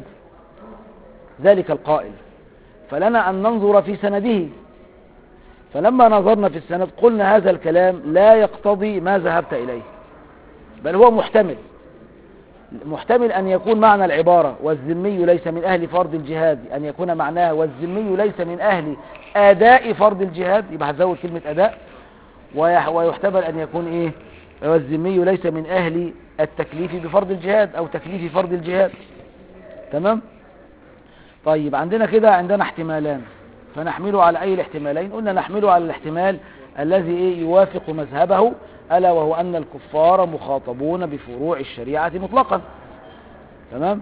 A: ذلك القائل فلنا أن ننظر في سنده فلما نظرنا في السند قلنا هذا الكلام لا يقتضي ما ذهبت إليه بل هو محتمل محتمل أن يكون معنى العبارة والذمي ليس من أهل فرض الجهاد أن يكون معناها والذمي ليس من أهل أداء فرض الجهاد يبقى هتزود كلمة أداء ويح- ويحتمل أن يكون إيه والذمي ليس من أهل التكليف بفرض الجهاد أو تكليف فرض الجهاد تمام طيب عندنا كده عندنا احتمالان فنحمله على أي الاحتمالين قلنا نحمله على الاحتمال الذي إيه يوافق مذهبه ألا وهو أن الكفار مخاطبون بفروع الشريعة مطلقا تمام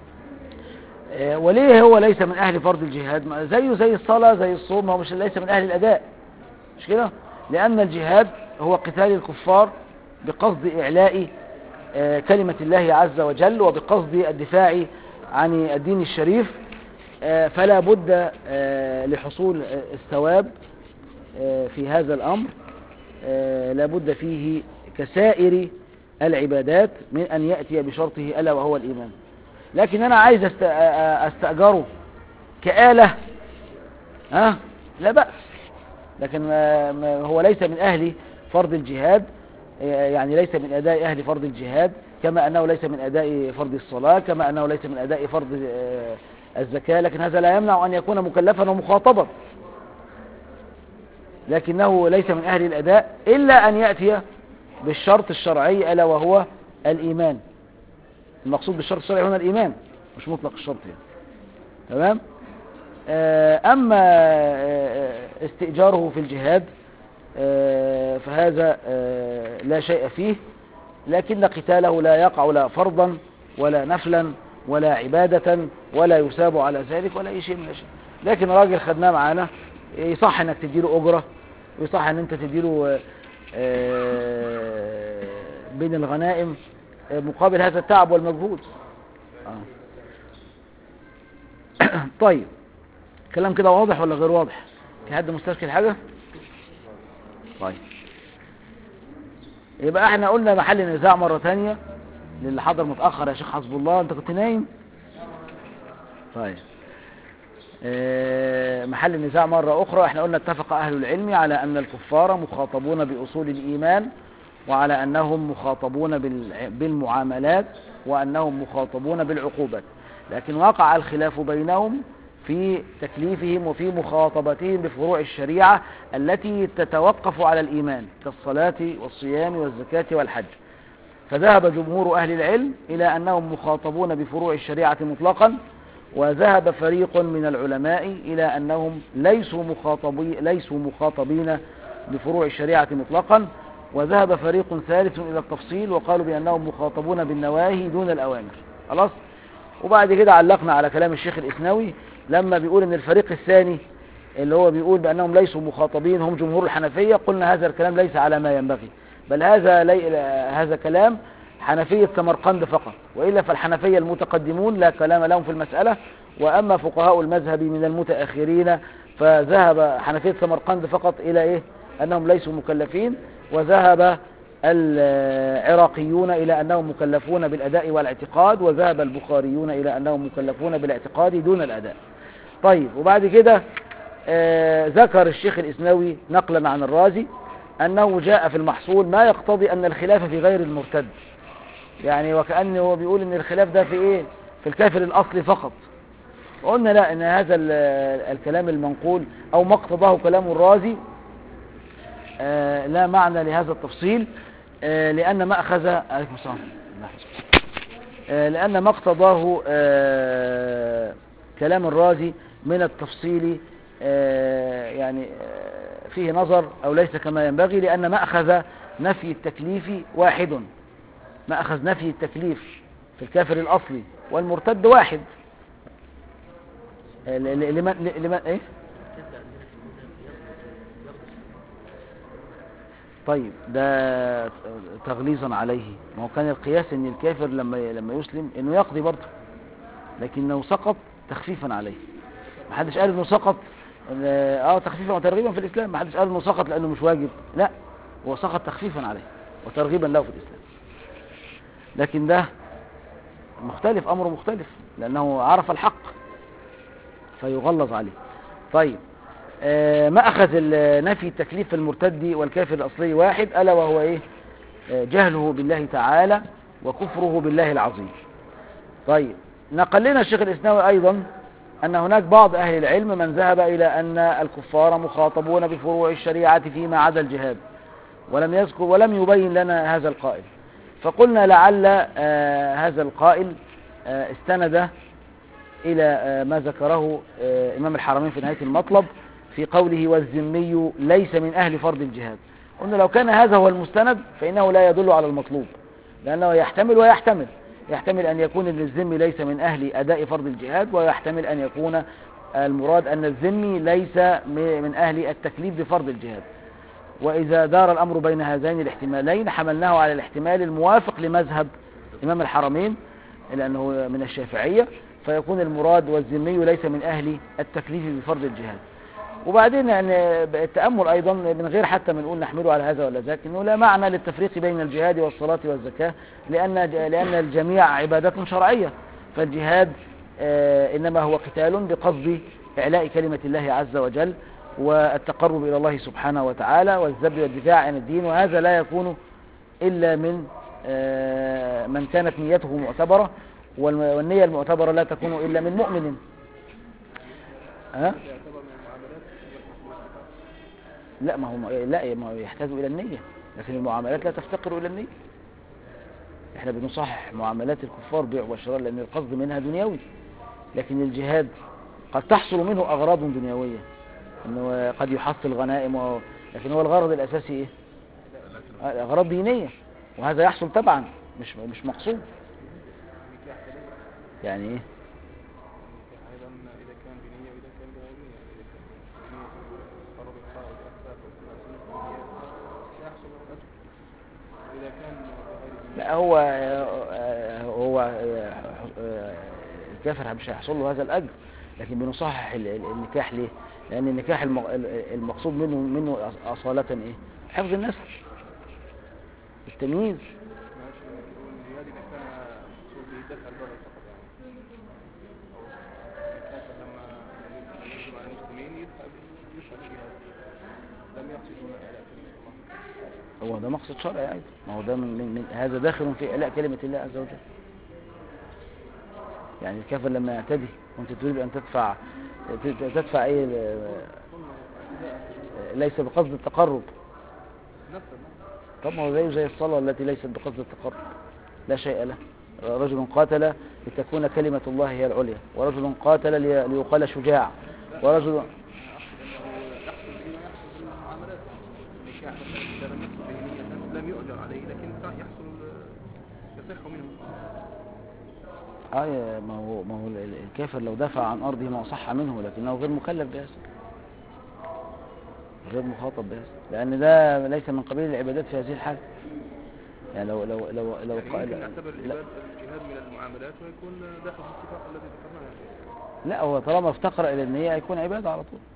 A: آه، وليه هو ليس من أهل فرض الجهاد ما- زيه زي الصلاة زي الصوم هو مش ليس من أهل الأداء مش كده لأن الجهاد هو قتال الكفار بقصد إعلاء آه، كلمة الله عز وجل وبقصد الدفاع عن الدين الشريف آه، فلا بد آه، لحصول آه، الثواب آه، في هذا الأمر آه، لا بد فيه كسائر العبادات من أن يأتي بشرطه ألا وهو الإيمان لكن أنا عايز أست- آه، أستأجره كآلة ها لا بأس لكن ما- ما- هو ليس من أهل فرض الجهاد آه، يعني ليس من أداء أهل فرض الجهاد كما أنه ليس من أداء فرض الصلاة كما أنه ليس من أداء فرض آه، الزكاة لكن هذا لا يمنع أن يكون مكلفا ومخاطبا لكنه ليس من أهل الأداء إلا أن يأتي بالشرط الشرعي ألا وهو الإيمان المقصود بالشرط الشرعي هنا الإيمان مش مطلق الشرط يعني تمام آه، أما آه، استئجاره في الجهاد آه، فهذا آه، لا شيء فيه لكن قتاله لا يقع لا فرضا ولا نفلا ولا عبادة ولا يساب على ذلك ولا أي شيء من الأشياء لكن راجل خدناه معانا يصح انك تديله أجرة ويصح ان انت تديله آه، بين الغنائم آه، مقابل هذا التعب والمجهود آه. طيب كلام كده واضح ولا غير واضح في حد مستشكل حاجة طيب يبقى احنا قلنا محل نزاع مرة تانية للي حضر متأخر يا شيخ حسب الله انت كنت نايم طيب آه، محل النزاع مرة أخرى احنا قلنا اتفق أهل العلم على أن الكفار مخاطبون بأصول الإيمان وعلى أنهم مخاطبون بال- بالمعاملات وأنهم مخاطبون بالعقوبات لكن وقع الخلاف بينهم في تكليفهم وفي مخاطبتهم بفروع الشريعة التي تتوقف على الإيمان كالصلاة والصيام والزكاة والحج فذهب جمهور أهل العلم إلى أنهم مخاطبون بفروع الشريعة مطلقا وذهب فريق من العلماء إلى أنهم ليسوا مخاطبين, ليسوا مخاطبين بفروع الشريعة مطلقا وذهب فريق ثالث إلى التفصيل وقالوا بأنهم مخاطبون بالنواهي دون الأوامر خلاص وبعد كده علقنا على كلام الشيخ الإسنوي لما بيقول أن الفريق الثاني اللي هو بيقول بأنهم ليسوا مخاطبين هم جمهور الحنفية قلنا هذا الكلام ليس على ما ينبغي بل هذا لي... هذا كلام حنفية سمرقند فقط وإلا فالحنفية المتقدمون لا كلام لهم في المسألة وأما فقهاء المذهب من المتأخرين فذهب حنفية سمرقند فقط إلى إيه أنهم ليسوا مكلفين وذهب العراقيون إلى أنهم مكلفون بالأداء والاعتقاد وذهب البخاريون إلى أنهم مكلفون بالاعتقاد دون الأداء طيب وبعد كده آه ذكر الشيخ الإسنوي نقلا عن الرازي أنه جاء في المحصول ما يقتضي أن الخلاف في غير المرتد يعني وكأنه هو بيقول أن الخلاف ده في إيه في الكافر الأصلي فقط وقلنا لا أن هذا الكلام المنقول أو ما اقتضاه كلام الرازي آه لا معنى لهذا التفصيل آه لأن ما أخذ عليكم السلام آه لأن ما اقتضاه كلام الرازي من التفصيل يعني فيه نظر أو ليس كما ينبغي لأن مأخذ نفي التكليف واحد مأخذ نفي التكليف في الكافر الأصلي والمرتد واحد ل- ل- لمن ل- لمن ايه طيب ده تغليظا عليه ما هو كان القياس ان الكافر لما لما يسلم انه يقضي برضه لكنه سقط تخفيفا عليه ما حدش قال انه سقط اه تخفيفا وترغيبا في الاسلام ما حدش قال انه سقط لانه مش واجب لا هو سقط تخفيفا عليه وترغيبا له في الاسلام لكن ده مختلف امره مختلف لانه عرف الحق فيغلظ عليه طيب آه، مأخذ ال- نفي التكليف المرتد والكافر الأصلي واحد ألا وهو إيه آه، جهله بالله تعالى وكفره بالله العظيم طيب نقل لنا الشيخ الإسناوي أيضا أن هناك بعض أهل العلم من ذهب إلى أن الكفار مخاطبون بفروع الشريعة فيما عدا الجهاد ولم يذكر ولم يبين لنا هذا القائل فقلنا لعل آه، هذا القائل آه، استند إلى آه، ما ذكره آه، إمام الحرمين في نهاية المطلب في قوله والذمي ليس من أهل فرض الجهاد قلنا لو كان هذا هو المستند فإنه لا يدل على المطلوب لأنه يحتمل ويحتمل يحتمل أن يكون الذمي ليس من أهل أداء فرض الجهاد ويحتمل أن يكون المراد أن الذمي ليس م- من أهل التكليف بفرض الجهاد وإذا دار الأمر بين هذين الاحتمالين حملناه على الاحتمال الموافق لمذهب إمام الحرمين لأنه من الشافعية فيكون المراد والذمي ليس من أهل التكليف بفرض الجهاد وبعدين يعني التأمل أيضا من غير حتى ما نقول نحمله على هذا ولا ذاك إنه لا معنى للتفريق بين الجهاد والصلاة والزكاة لأن لأن الجميع عبادات شرعية فالجهاد آه، إنما هو قتال بقصد إعلاء كلمة الله عز وجل والتقرب إلى الله سبحانه وتعالى والذب والدفاع عن الدين وهذا لا يكون إلا من آه، من كانت نيته معتبرة والم- والنية المعتبرة لا تكون إلا من مؤمن ها؟ لا ما هو لا ما هو يحتاج إلى النية لكن المعاملات لا تفتقر إلى النية احنا بنصحح معاملات الكفار بيع وشراء لأن القصد منها دنيوي لكن الجهاد قد تحصل منه أغراض دنيوية انه قد يحصل غنائم و... لكن هو الغرض الأساسي ايه آه، أغراض دينية وهذا يحصل طبعا مش مش مقصود يعني ايه
C: أيضا إذا كان بنية وإذا كان بغير نية إذا كان نية فرض الفرض أسباب يحصل الأجر وإذا كان بغير نية
A: لا هو آه، هو آه، آه، الكافر مش هيحصل له هذا الأجر لكن بنصحح ال- ال- النكاح ليه لأن النكاح الم- ال- المقصود منه منه أص- أصالة إيه حفظ النسل التمييز
C: ماشي والجهاد إذا كان مقصود به دفع الضرر فقط يعني أو الكافر لما يجب على المسلمين يذهب يشهد جهاد لم يقصد هنا إعلاء كلمة الله
A: هو ده مقصد شرعي أيضا ما هو ده من, من, من هذا داخل في إعلاء كلمة الله عز وجل يعني الكافر لما يعتدي وانت تريد أن تدفع ت- تدفع ايه ل- ليس بقصد التقرب
C: نفسه
A: طب ما هو زيه زي الصلاة التي ليست بقصد التقرب لا شيء له رجل قاتل لتكون كلمة الله هي العليا ورجل قاتل لي- ليقال شجاع ورجل
C: يحصل فيما يحصل في المعاملات النكاح مثلا إذا لم يحصل به نية لم يؤجر عليه لكن يحصل يصح منه
A: اه يا- ما هو ما هو ال- ال- الكافر لو دفع عن ارضه ما صح منه لكنه غير مكلف بهذا غير مخاطب بهذا لان ده ليس من قبيل العبادات في هذه الحاله يعني لو لو لو لو
C: يعني
A: قال
C: يمكن نعتبر
A: لا,
C: العباد الجهاد من المعاملات ويكون داخل في الاتفاق الذي ذكرناه
A: لا هو طالما افتقر الى النيه هيكون عباده على طول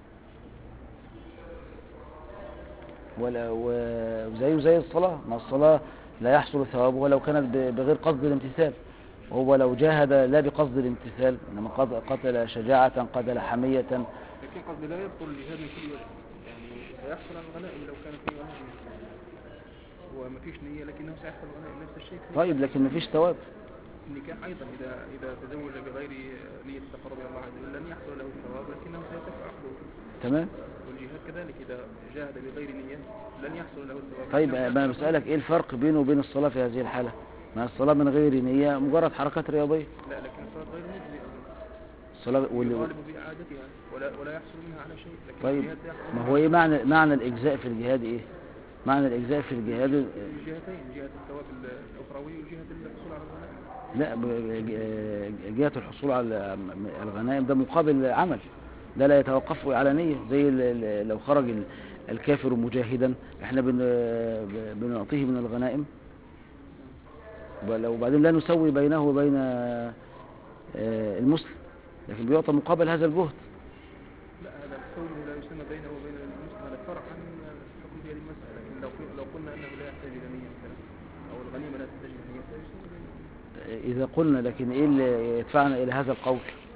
A: ولا و- وزيه زي الصلاه ما الصلاه لا يحصل ثوابها لو كانت ب- بغير قصد الامتثال وهو لو جاهد لا بقصد الامتثال انما قد- قتل شجاعه قتل حميه
C: لكن قصدي لا يبطل الجهاد من كل وجه يعني سيحصل على الغنائم لو كانت نية واحدة وما فيش نية لكنه سيحصل الغنائم نفس الشيء في
A: طيب لكن مفيش ثواب
C: النكاح أيضا إذا إذا تزوج بغير نية التقرب إلى الله عز وجل لن يحصل له الثواب لكنه سيصح عقله
A: تمام
C: والجهاد كذلك إذا جاهد بغير نية لن يحصل له الثواب
A: طيب
C: لكنه
A: ما انا
C: سيحصل-
A: بسالك ايه الفرق بينه وبين الصلاه في هذه الحاله ما الصلاه من غير نيه مجرد حركات رياضيه
C: لا لكن الصلاة غير مجزئة
A: الصلاة واللي
C: يطالب بإعادتها ولا ولا يحصل منها على شيء لكن
A: طيب
C: الجهاد لا يحصل
A: ما
C: منها
A: هو ايه معنى معنى الاجزاء في الجهاد ايه معنى الاجزاء في الجهاد
C: الجهتين جهة الثواب الأخروي وجهة الحصول على الغنائم
A: لا ب- ج- جهة الحصول على الغنائم ده مقابل عمل ده لا يتوقف على نية زي ال- ال- لو خرج ال- الكافر مجاهدا احنا بن ب- بنعطيه من الغنائم وبل- وبعدين لا نسوي بينه وبين آه، المسلم لكن بيعطى مقابل هذا الجهد
C: لا هذا كونه لا يسمى بينه وبين المسلم هذا فرع عن الحكم في هذه المسألة لكن لو لو قلنا أنه لا يحتاج إلى نية مثلا أو الغنيمة لا تحتاج إلى نية فيسمى بينه
A: إذا قلنا لكن إيه اللي يدفعنا إلى هذا القول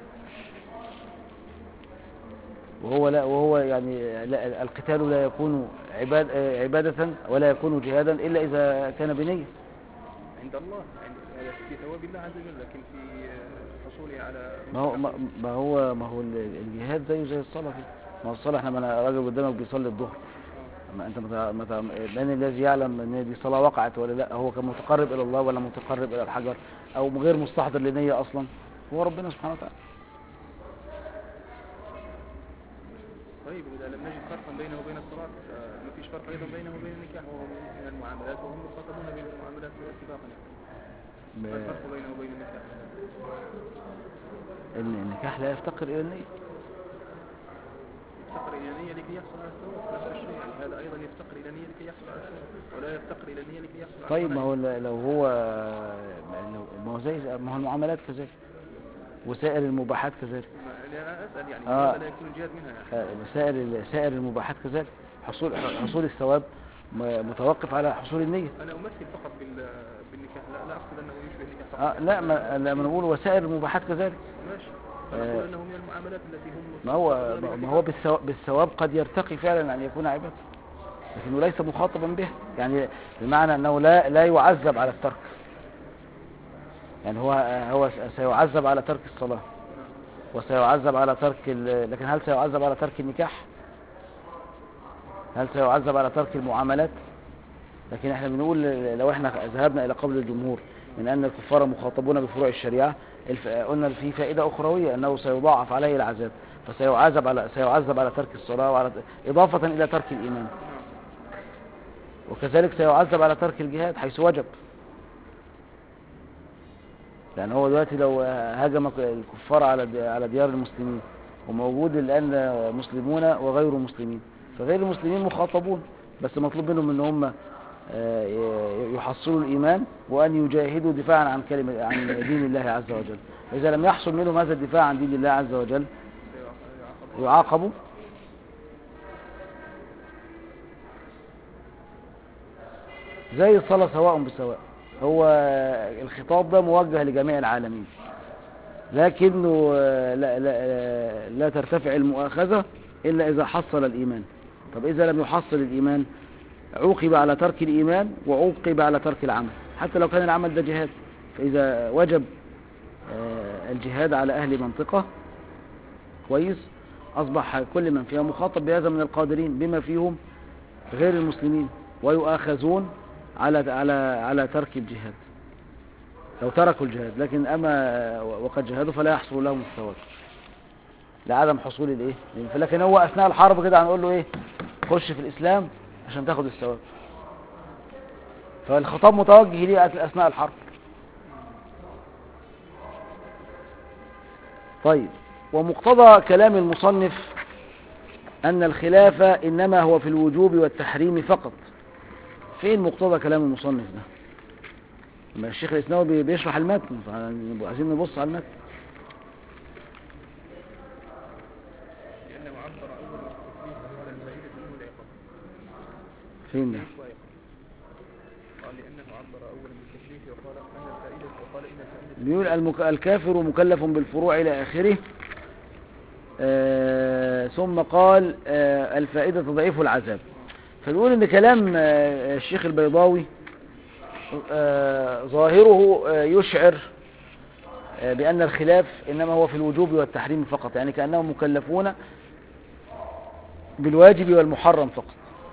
A: وهو لا وهو يعني لا القتال لا يكون عباد عبادة ولا يكون جهادا إلا إذا كان بنية
C: عند الله عند هذا في ثواب الله عز وجل لكن في حصوله على
A: ما هو ما ما هو ما هو ال- الجهاد زيه زي الصلاة كده ما هو الصلاة احنا ما أنا راجل قدامك بيصلي الظهر ما انت متع... متع... من الذي يعلم ان دي صلاة وقعت ولا لا هو كان متقرب الى الله ولا متقرب الى الحجر او غير مستحضر لنية اصلا هو ربنا سبحانه وتعالى
C: طيب إذا لم نجد فرقا بينه وبين الصلاة فما فيش فرق أيضا بينه وبين النكاح وهو من المعاملات وهم مخاطبون بالمعاملات اتفاقا ما
A: ب-
C: الفرق بينه وبين النكاح؟
A: ان النكاح لا يفتقر الى النية
C: يفتقر إلى نية لكي يحصل على الثواب نفس الشيء يعني هذا أيضا يفتقر إلى نية لكي يحصل على الثواب ولا يفتقر إلى نية لكي يحصل على
A: طيب ما
C: الغنائم.
A: هو ل- لو هو لو ما هو زي ما هو المعاملات كذلك وسائر المباحات كذلك
C: ما- أنا أسأل يعني
A: آه.
C: لماذا لا يكون الجهاد منها يعني
A: آه، سائر ال- سائر المباحات كذلك حصول حصول الثواب م- متوقف على حصول النية
C: أنا أمثل فقط بال... بالنكاح لا, لا أقصد أنه يشبه النكاح فقط
A: آه لا ما لا ما نقول وسائر المباحات كذلك
C: ماشي أنا أقول
A: آه.
C: أنه من المعاملات التي هم
A: ما هو
C: مخاطبون بها
A: ما
C: في
A: هو
C: النكاح.
A: بالثواب, بالثواب قد يرتقي فعلا ان يكون عبادة لكنه ليس مخاطبا به يعني بمعنى انه لا لا يعذب على الترك يعني هو هو سيعذب على ترك الصلاة وسيعذب على ترك ال- لكن هل سيعذب على ترك النكاح هل سيعذب على ترك المعاملات لكن احنا بنقول لو احنا ذهبنا الى قول الجمهور من ان الكفار مخاطبون بفروع الشريعة الف... قلنا في فائدة اخروية انه سيضاعف عليه العذاب فسيعذب على سيعذب على ترك الصلاة وعلى اضافة الى ترك الايمان وكذلك سيعذب على ترك الجهاد حيث وجب لان هو دلوقتي لو هاجم الكفار على دي- على ديار المسلمين وموجود الان مسلمون وغير مسلمين فغير المسلمين مخاطبون بس مطلوب منهم ان هم آه، ي- يحصلوا الايمان وان يجاهدوا دفاعا عن كلمه عن دين الله عز وجل اذا لم يحصل منهم هذا الدفاع عن دين الله عز وجل
C: سيعاقب.
A: يعاقبوا زي الصلاة سواء بسواء هو الخطاب ده موجه لجميع العالمين لكنه لا, لا, لا ترتفع المؤاخذة إلا إذا حصل الإيمان طب إذا لم يحصل الإيمان عوقب على ترك الإيمان وعوقب على ترك العمل حتى لو كان العمل ده جهاد فإذا وجب آه، الجهاد على أهل منطقة كويس أصبح كل من فيها مخاطب بهذا من القادرين بما فيهم غير المسلمين ويؤاخذون على على على ترك الجهاد لو تركوا الجهاد لكن أما وقد جهادوا فلا يحصل لهم الثواب لعدم حصول الايه لكن هو أثناء الحرب كده هنقول له ايه خش في الإسلام عشان تاخد الثواب فالخطاب متوجه ليه أثناء الحرب طيب ومقتضى كلام المصنف أن الخلاف إنما هو في الوجوب والتحريم فقط فين مقتضى كلام المصنف ده لما الشيخ الإسناوي بي- بيشرح المتن فعايزين نبص على المتن
C: لأنه عبر أول بالتكليف وقال الفائدة منه العقاب
A: فين ده
C: شوية. قال لأنه عبر أولا بالتكليف وقال أن الفائدة وقال إن الفائدة
A: بيقول المك... الكافر مكلف بالفروع إلى آخره آه ثم قال آه الفائدة تضعيف العذاب فبيقول ان كلام آه الشيخ البيضاوي آه ظاهره آه يشعر آه بأن الخلاف إنما هو في الوجوب والتحريم فقط يعني كأنهم مكلفون بالواجب والمحرم فقط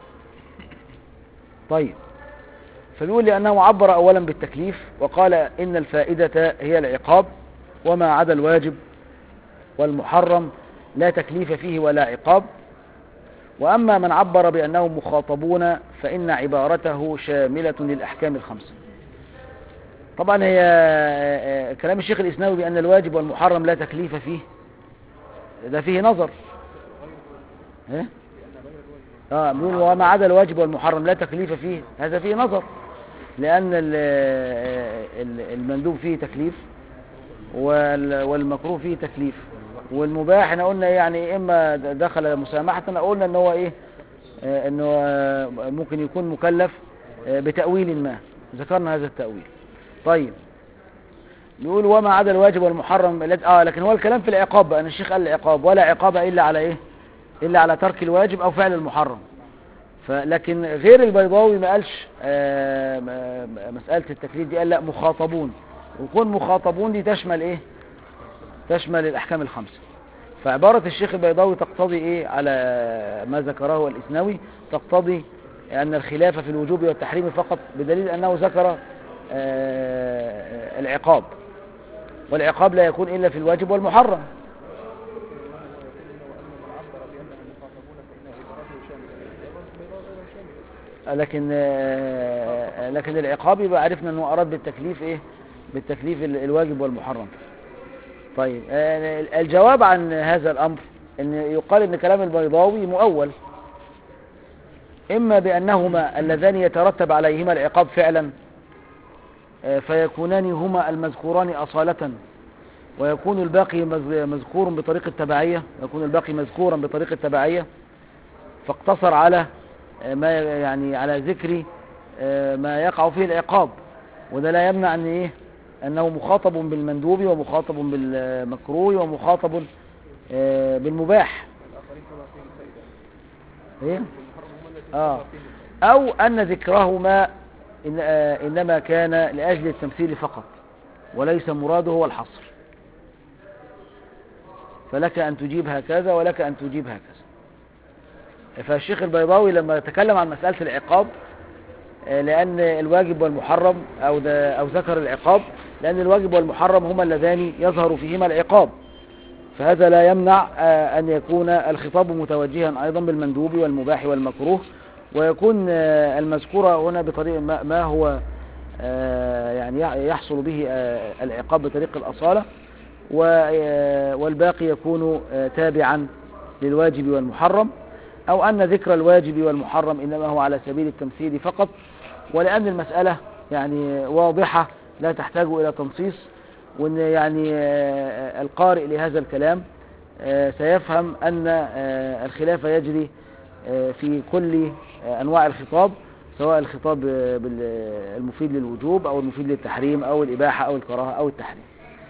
A: طيب فبيقول لأنه عبر أولا بالتكليف وقال إن الفائدة هي العقاب وما عدا الواجب والمحرم لا تكليف فيه ولا عقاب وأما من عبر بأنهم مخاطبون فإن عبارته شاملة للأحكام الخمسة طبعا هي آه، كلام الشيخ الإسناوي بأن الواجب والمحرم لا تكليف فيه ده فيه نظر ايه اه بيقول وما عدا الواجب والمحرم لا تكليف فيه هذا فيه نظر لأن ال- ال- المندوب فيه تكليف وال- والمكروه فيه تكليف والمباح احنا قلنا يعني اما دخل مسامحة قلنا ان هو ايه آه، انه آه، ممكن يكون مكلف آه، بتأويل ما ذكرنا هذا التأويل طيب يقول وما عدا الواجب والمحرم الذي- اه لكن هو الكلام في العقاب بقى ان الشيخ قال العقاب ولا عقاب الا على ايه الا على ترك الواجب او فعل المحرم فلكن غير البيضاوي ما قالش آه، م- م- مسألة التكليف دي قال لا مخاطبون وكون مخاطبون دي تشمل ايه تشمل الاحكام الخمسة فعبارة الشيخ البيضاوي تقتضي ايه على ما ذكره الاسنوي تقتضي ان الخلاف في الوجوب والتحريم فقط بدليل انه ذكر آه، العقاب والعقاب لا يكون الا في الواجب والمحرم لكن آه، لكن العقاب يبقى عرفنا انه اراد بالتكليف ايه بالتكليف ال- الواجب والمحرم طيب آه، الجواب عن هذا الامر ان يقال ان كلام البيضاوي مؤول اما بانهما اللذان يترتب عليهما العقاب فعلا آه، فيكونان هما المذكوران اصالة ويكون الباقي مذ- مذكور بطريق التبعية يكون الباقي مذكورا بطريق التبعية فاقتصر على آه، ما يعني على ذكر آه، ما يقع فيه العقاب وده لا يمنع ان ايه انه مخاطب بالمندوب ومخاطب بالمكروه ومخاطب آه، بالمباح
C: الآخرين كما فيهم فائدة
A: ايه
C: المحرم هم الذين
A: اه
C: كما فيهم
A: او ان ذكرهما إن آه، انما كان لاجل التمثيل فقط وليس مراده هو الحصر فلك ان تجيب هكذا ولك ان تجيب هكذا فالشيخ البيضاوي لما تكلم عن مسألة العقاب آه، لأن الواجب والمحرم أو, ده أو ذكر العقاب لأن الواجب والمحرم هما اللذان يظهر فيهما العقاب فهذا لا يمنع آه، أن يكون الخطاب متوجها أيضا بالمندوب والمباح والمكروه ويكون آه، المذكور هنا بطريق ما ما هو آه، يعني يح- يحصل به آه، العقاب بطريق الأصالة و- آه، والباقي يكون آه، تابعا للواجب والمحرم أو أن ذكر الواجب والمحرم إنما هو على سبيل التمثيل فقط ولأن المسألة يعني واضحة لا تحتاج إلى تنصيص وأن يعني آه، القارئ لهذا الكلام آه، سيفهم أن آه، الخلاف يجري آه، في كل آه، أنواع الخطاب سواء الخطاب آه، بال- المفيد للوجوب أو المفيد للتحريم أو الإباحة أو الكراهة أو التحريم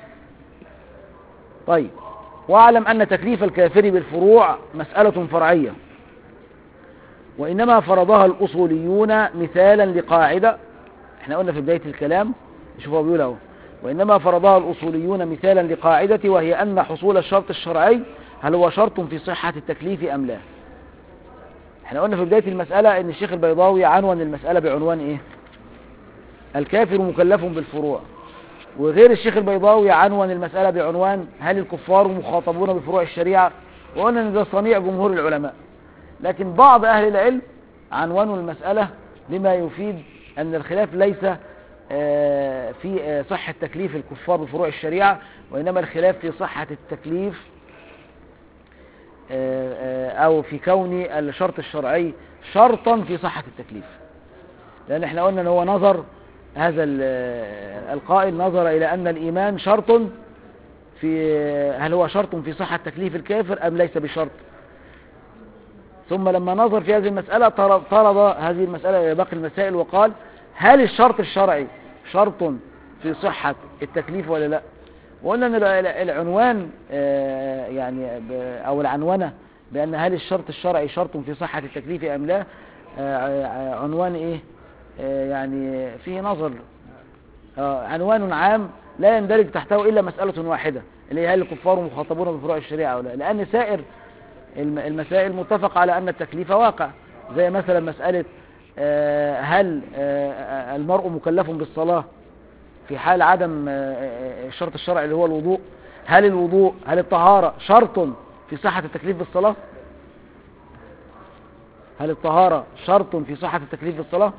A: طيب واعلم أن تكليف الكافر بالفروع مسألة فرعية وإنما فرضها الأصوليون مثالا لقاعدة احنا قلنا في بداية الكلام شوفوا هو بيقول اهو وإنما فرضها الأصوليون مثالا لقاعدة وهي أن حصول الشرط الشرعي هل هو شرط في صحة التكليف أم لا احنا قلنا في بداية المسألة ان الشيخ البيضاوي عنون المسألة بعنوان ايه الكافر مكلف بالفروع وغير الشيخ البيضاوي عنون المسألة بعنوان هل الكفار مخاطبون بفروع الشريعة وقلنا ان ده صنيع جمهور العلماء لكن بعض أهل العلم عنونوا المسألة بما يفيد أن الخلاف ليس آه، في آه، صحة تكليف الكفار بفروع الشريعة وإنما الخلاف في صحة التكليف آه، آه، أو في كون الشرط الشرعي شرطا في صحة التكليف لأن احنا قلنا أن هو نظر هذا ال- آه، القائل نظر إلى أن الإيمان شرط في هل هو شرط في صحة تكليف الكافر أم ليس بشرط ثم لما نظر في هذه المسألة طر- طرد هذه المسألة إلى باقي المسائل وقال هل الشرط الشرعي شرط في صحة التكليف ولا لا وقلنا أن الع- العنوان آه، يعني ب- أو العنونة بأن هل الشرط الشرعي شرط في صحة التكليف أم لا آه، آه، عنوان إيه آه، يعني فيه نظر آه، عنوان عام لا يندرج تحته إلا مسألة واحدة اللي هي هل الكفار مخاطبون بفروع الشريعة أو لا لأن سائر الم- المسائل متفق على أن التكليف واقع زي مثلا مسألة آه، هل آه، المرء مكلف بالصلاة في حال عدم آه، آه، الشرط الشرعي اللي هو الوضوء هل الوضوء هل الطهارة شرط في صحة التكليف بالصلاة هل الطهارة شرط في صحة التكليف بالصلاة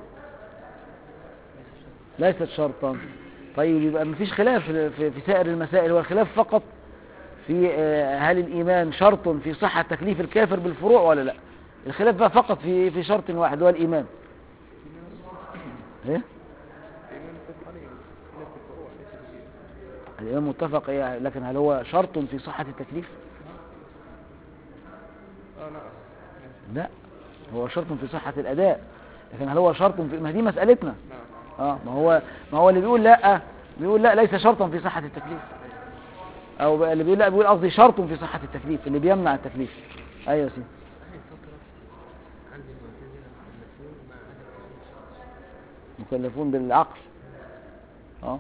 A: ليست شرطا طيب يبقى مفيش خلاف في- في في سائر المسائل هو الخلاف فقط في آه، هل الإيمان شرط في صحة تكليف الكافر بالفروع ولا لا الخلاف بقى فقط في في شرط واحد هو الإيمان ايه
C: الإيمان متفق عليه خلاف في الفروع ليس في
A: الإمام متفق إيه لكن هل هو شرط في صحة التكليف
C: اه نعم
A: لا هو شرط في صحة الأداء لكن هل هو شرط في ما دي مسألتنا
C: نعم
A: اه ما هو ما هو اللي بيقول لا بيقول لا ليس شرطا في صحة التكليف او بقى اللي بيقول لا بيقول قصدي شرط في صحة التكليف اللي بيمنع التكليف ايوه يا سيدي
E: هاي الفترة عند المعتزلة مكلفون مع عدم حصول الشرط
A: مكلفون بالعقل اه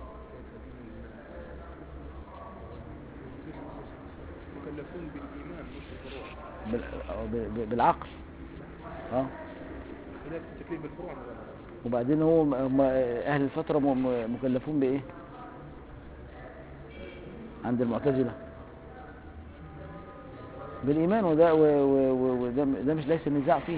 C: مكلفون بالإيمان مش بالفروع
A: بال- أو ب- ب- بالعقل اه
C: خلاف التكليف بالفروع ولا لا؟
A: وبعدين هو هم اهل الفترة م- م- مكلفون بايه عند المعتزلة بالايمان وده و- و- و- وده ده مش ليس النزاع فيه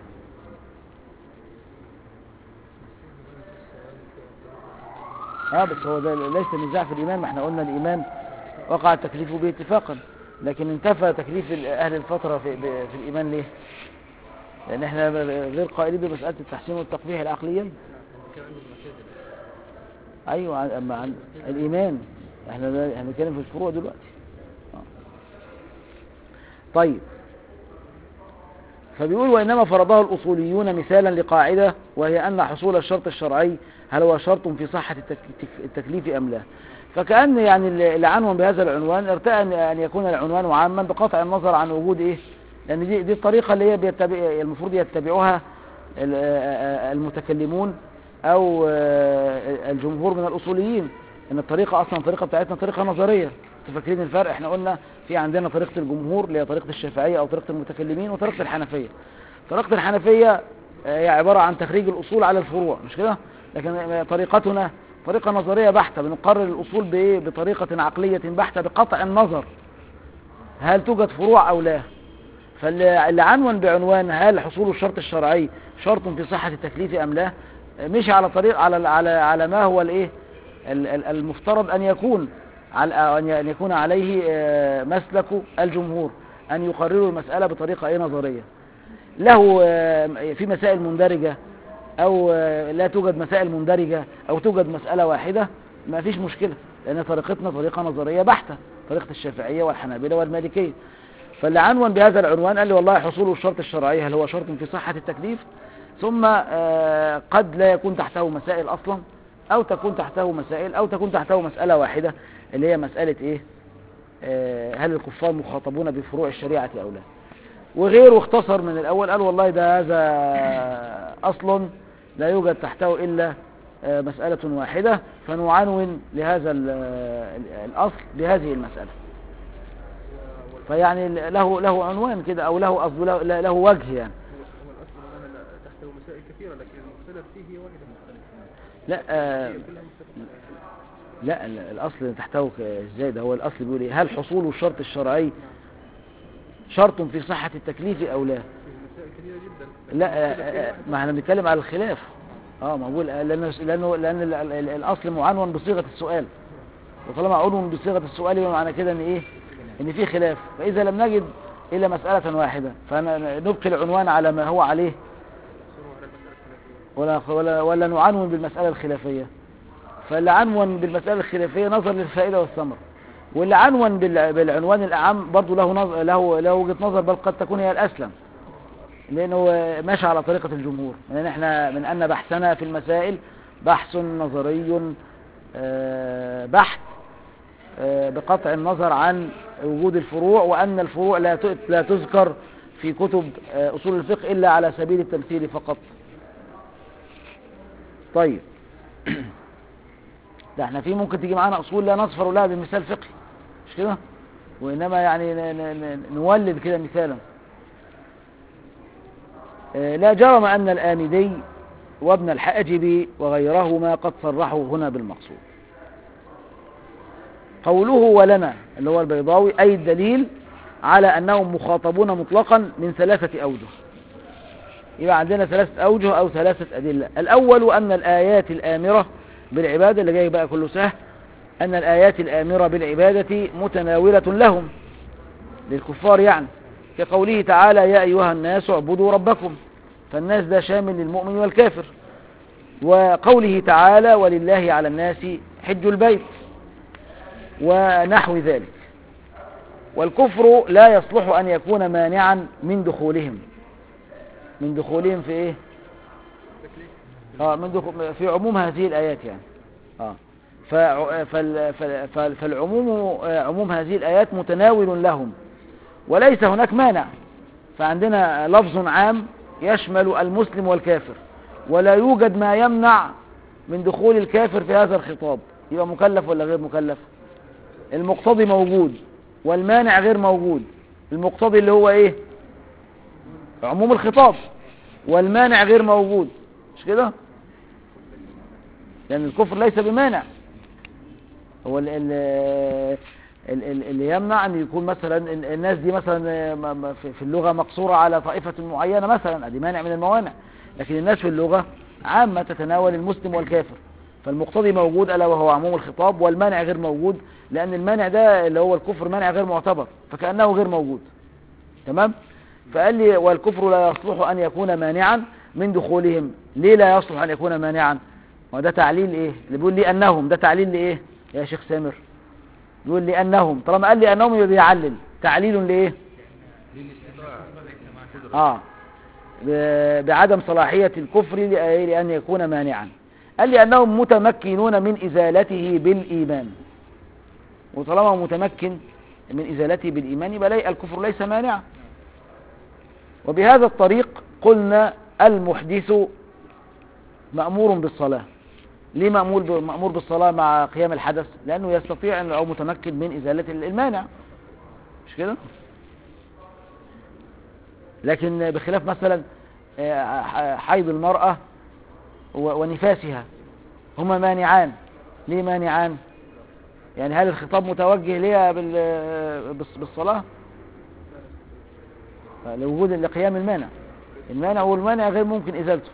A: اه بس هو ده ليس النزاع في الايمان ما احنا قلنا الايمان وقع التكليف به اتفاقا لكن انتفى تكليف ال- اهل الفترة في, ب- في الايمان ليه لان احنا غير قائلين بمسألة التحسين والتقبيح العقليين
E: كان عند المعتزلة
A: ايوه عن- اما عن الايمان احنا لا- احنا بنتكلم في الفروع دلوقتي آه. طيب فبيقول وانما فرضه الاصوليون مثالا لقاعده وهي ان حصول الشرط الشرعي هل هو شرط في صحه التك- التك- التكليف ام لا فكأن يعني ال- العنون بهذا العنوان ارتأى ان أن يكون العنوان عاما بقطع النظر عن وجود ايه لان دي, دي الطريقه اللي هي بيتبع المفروض يتبعها ال- آه، المتكلمون او آه، الجمهور من الاصوليين ان الطريقه اصلا الطريقه بتاعتنا طريقه نظريه انتوا فاكرين الفرق احنا قلنا في عندنا طريقه الجمهور اللي هي طريقه الشافعيه او طريقه المتكلمين وطريقه الحنفيه طريقه الحنفيه آه، هي عباره عن تخريج الاصول على الفروع مش كده لكن آه، طريقتنا طريقه نظريه بحته بنقرر الاصول بايه بطريقه عقليه بحته بقطع النظر هل توجد فروع او لا فاللي عنون بعنوان هل حصول الشرط الشرعي شرط في صحة التكليف أم لا مشي على طريق على على على ما هو الايه ال- ال- المفترض أن يكون على أن ي- أن يكون عليه آه، مسلك الجمهور أن يقرروا المسألة بطريقة ايه نظرية له آه، في مسائل مندرجة أو آه، لا توجد مسائل مندرجة أو توجد مسألة واحدة ما فيش مشكلة لأن طريقتنا طريقة نظرية بحتة طريقة الشافعية والحنابلة والمالكية فاللي عنون بهذا العنوان قال لي والله حصول الشرط الشرعي هل هو شرط في صحة التكليف ثم آه، قد لا يكون تحته مسائل أصلا أو تكون تحته مسائل أو تكون تحته مسألة واحدة اللي هي مسألة إيه آه، هل الكفار مخاطبون بفروع الشريعة أو لا وغيره اختصر من الأول قال والله ده هذا أصل لا يوجد تحته إلا آه، مسألة واحدة فنعنون لهذا ال- ال- الأصل بهذه المسألة فيعني له له عنوان كده او له قصد له, له وجه يعني
C: هو هو الأصل أننا لا- تحته مسائل كثيرة لكن المختلف فيه هي واحدة مختلفة
A: لا آه
C: هي كلها مختلفة
A: لا ال- الاصل اللي تحته ك- ازاي ده هو الاصل بيقول ايه هل حصول الشرط الشرعي شرط في صحة التكليف او لا
C: فيه مسائل كثيرة جدا
A: لا آه، آه، ما احنا بنتكلم على الخلاف اه ما بقول آه، لانه لانه لان ال- ال- ال- الاصل معنون بصيغة السؤال وطالما عنون بصيغة السؤال يبقى معنى كده ان ايه ان في خلاف فاذا لم نجد الا مسألة واحدة فنبقي العنوان على ما هو عليه
C: صوروا على المسألة الخلافية
A: ولا ولا ولا نعنون بالمسألة الخلافية فاللي عنون بالمسألة الخلافية نظر للفائدة والثمرة واللي عنون بال- بالعنوان الأعم برضه له نظر له له وجهة نظر بل قد تكون هي الأسلم لأنه ماشي على طريقة الجمهور لأن احنا من أن بحثنا في المسائل بحث نظري آه، بحت آه، بقطع النظر عن وجود الفروع وأن الفروع لا ت- لا تذكر في كتب آه، أصول الفقه إلا على سبيل التمثيل فقط طيب ده احنا في ممكن تيجي معانا اصول لا نصفر لها بمثال فقهي مش كده وانما يعني ن- ن- ن- نولد كده مثالا آه، لا جرم ان الآمدي وابن الحاجب وغيرهما قد صرحوا هنا بالمقصود قوله ولنا اللي هو البيضاوي أي الدليل على أنهم مخاطبون مطلقا من ثلاثة أوجه يبقى عندنا ثلاثة أوجه أو ثلاثة أدلة الأول أن الآيات الآمرة بالعبادة اللي جاي بقى كله سهل أن الآيات الآمرة بالعبادة متناولة لهم للكفار يعني كقوله تعالى يا أيها الناس اعبدوا ربكم فالناس ده شامل للمؤمن والكافر وقوله تعالى ولله على الناس حج البيت ونحو ذلك والكفر لا يصلح أن يكون مانعا من دخولهم من دخولهم في إيه آه من دخول في عموم هذه الآيات يعني آه فع- فال- فال- فال- فالعموم آه، عموم هذه الآيات متناول لهم وليس هناك مانع فعندنا لفظ عام يشمل المسلم والكافر ولا يوجد ما يمنع من دخول الكافر في هذا الخطاب يبقى مكلف ولا غير مكلف المقتضي موجود والمانع غير موجود المقتضي اللي هو ايه عموم الخطاب والمانع غير موجود مش كده لان الكفر ليس بمانع هو ال- ال- ال- ال- اللي يمنع ان يكون مثلا ال- الناس دي مثلا م- م- في في اللغة مقصورة على طائفة معينة مثلا ادي مانع من الموانع لكن الناس في اللغة عامة تتناول المسلم والكافر فالمقتضي موجود الا وهو عموم الخطاب والمانع غير موجود لان المانع ده اللي هو الكفر مانع غير معتبر فكأنه غير موجود تمام فقال لي والكفر لا يصلح ان يكون مانعا من دخولهم ليه لا يصلح ان يكون مانعا وده تعليل ايه اللي بيقول لي انهم ده تعليل لايه يا شيخ سامر يقول لي انهم طالما قال لي انهم يبقى بيعلل تعليل لايه اه ب- بعدم صلاحية الكفر لأ- لأن يكون مانعا قال لي أنهم متمكنون من إزالته بالإيمان وطالما متمكن من إزالته بالإيمان يبقى لي- الكفر ليس مانعا وبهذا الطريق قلنا المحدث مأمور بالصلاة ليه مأمور ب- مأمور بالصلاة مع قيام الحدث لأنه يستطيع أن أو متمكن من إزالة المانع مش كده لكن بخلاف مثلا آه، ح- حيض المرأة و- ونفاسها هما مانعان ليه مانعان يعني هل الخطاب متوجه ليها بال- بالص- بالصلاة آه، لوجود لقيام المانع المانع والمانع غير ممكن إزالته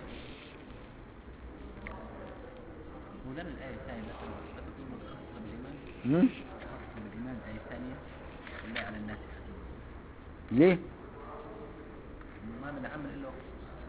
D: وده الآية الثانية مثلا لا تكون متخصصة بالإيمان
A: مم؟
D: متخصصة بالإيمان الآية الثانية الله على الناس
A: ليه
D: ما من عمل إلا وقت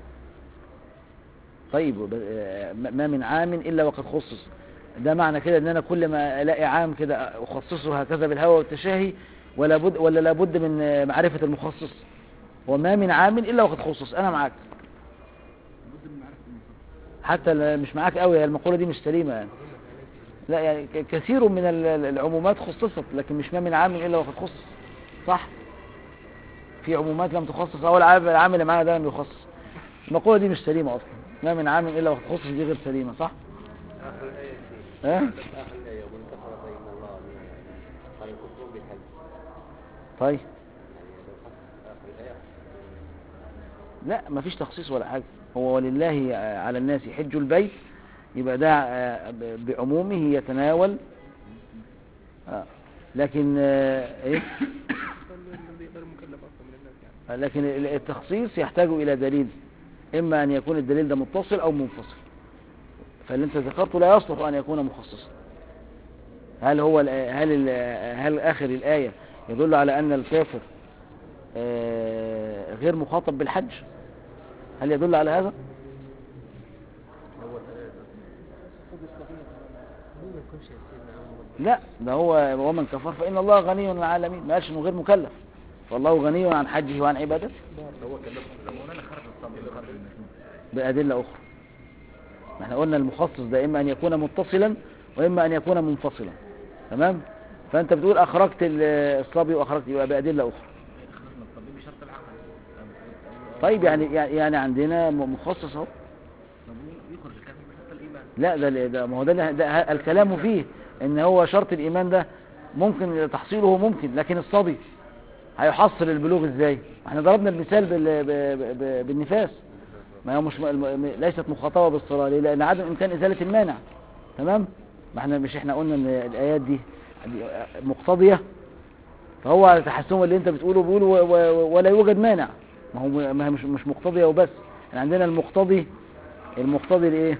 A: طيب وب- آه، ما من عام إلا وقد خصص ده معنى كده ان انا كل ما الاقي عام كده اخصصه هكذا بالهوى والتشاهي ولا بد ولا لابد من آه، معرفة المخصص وما من عام الا وقد خصص انا معاك
D: بد من معرفة المخصص
A: حتى ال- مش معاك قوي هي المقولة دي مش سليمة يعني لا يعني ك- كثير من ال- ال- العمومات خصصت لكن مش ما من عام الا وقد خصص صح في عمومات لم تخصص او العام العام اللي معانا ده لم يخصص المقولة دي مش سليمة اصلا ما من عام الا وقد خصص دي غير سليمة صح
E: آخر الآية شيء
A: ها
E: آخر الآية ومن كفر فإن الله قال الكفر بالحج
A: طيب
E: يعني لو خص آخر الآية
A: لا مفيش تخصيص ولا حاجة هو ولله آه، على الناس حج البيت يبقى ده آه، ب- بعمومه يتناول آه، لكن آه، ايه
C: الذي غير مكلف اصلا من الناس يعني
A: لكن ال- التخصيص يحتاج إلى دليل إما أن يكون الدليل ده متصل أو منفصل فاللي أنت ذكرته لا يصلح أن يكون مخصصا هل هو ال- هل ال- هل آخر الآية يدل على أن الكافر آه، غير مخاطب بالحج هل يدل على هذا
E: هو ما يكونش يا سيدنا عمر
A: لا ده هو ومن كفر فإن الله غني عن العالمين ما قالش إنه غير مكلف فالله غني عن حجه وعن عبادته
D: مولانا خرج الصبر وخرج المجنون
A: بأدلة أخرى ما احنا قلنا المخصص ده إما أن يكون متصلا وإما أن يكون منفصلا تمام فأنت بتقول أخرجت ال- الصبي وأخرجت يبقى بأدلة أخرى
D: خرجنا الطبيب بشرط العقل
A: طيب يعني يعني عندنا م- مخصص اهو
D: يخرج الكافر بشرط الإيمان
A: لا ده ده ما هو ده, ده, ده الكلام فيه ان هو شرط الايمان ده ممكن تحصيله ممكن لكن الصبي هيحصل البلوغ ازاي احنا ضربنا المثال بال ب- ب- بالنفاس ما هو مش م- م- ليست مخاطبة بالصلاة ليه؟ لأن عدم إمكان إزالة المانع تمام ما احنا مش احنا قلنا ان الآيات دي دي مقتضية فهو تحسهم اللي انت بتقوله بيقول و- و- ولا يوجد مانع ما هو م- ما هي مش مش مقتضية وبس احنا عندنا المقتضي المقتضي لايه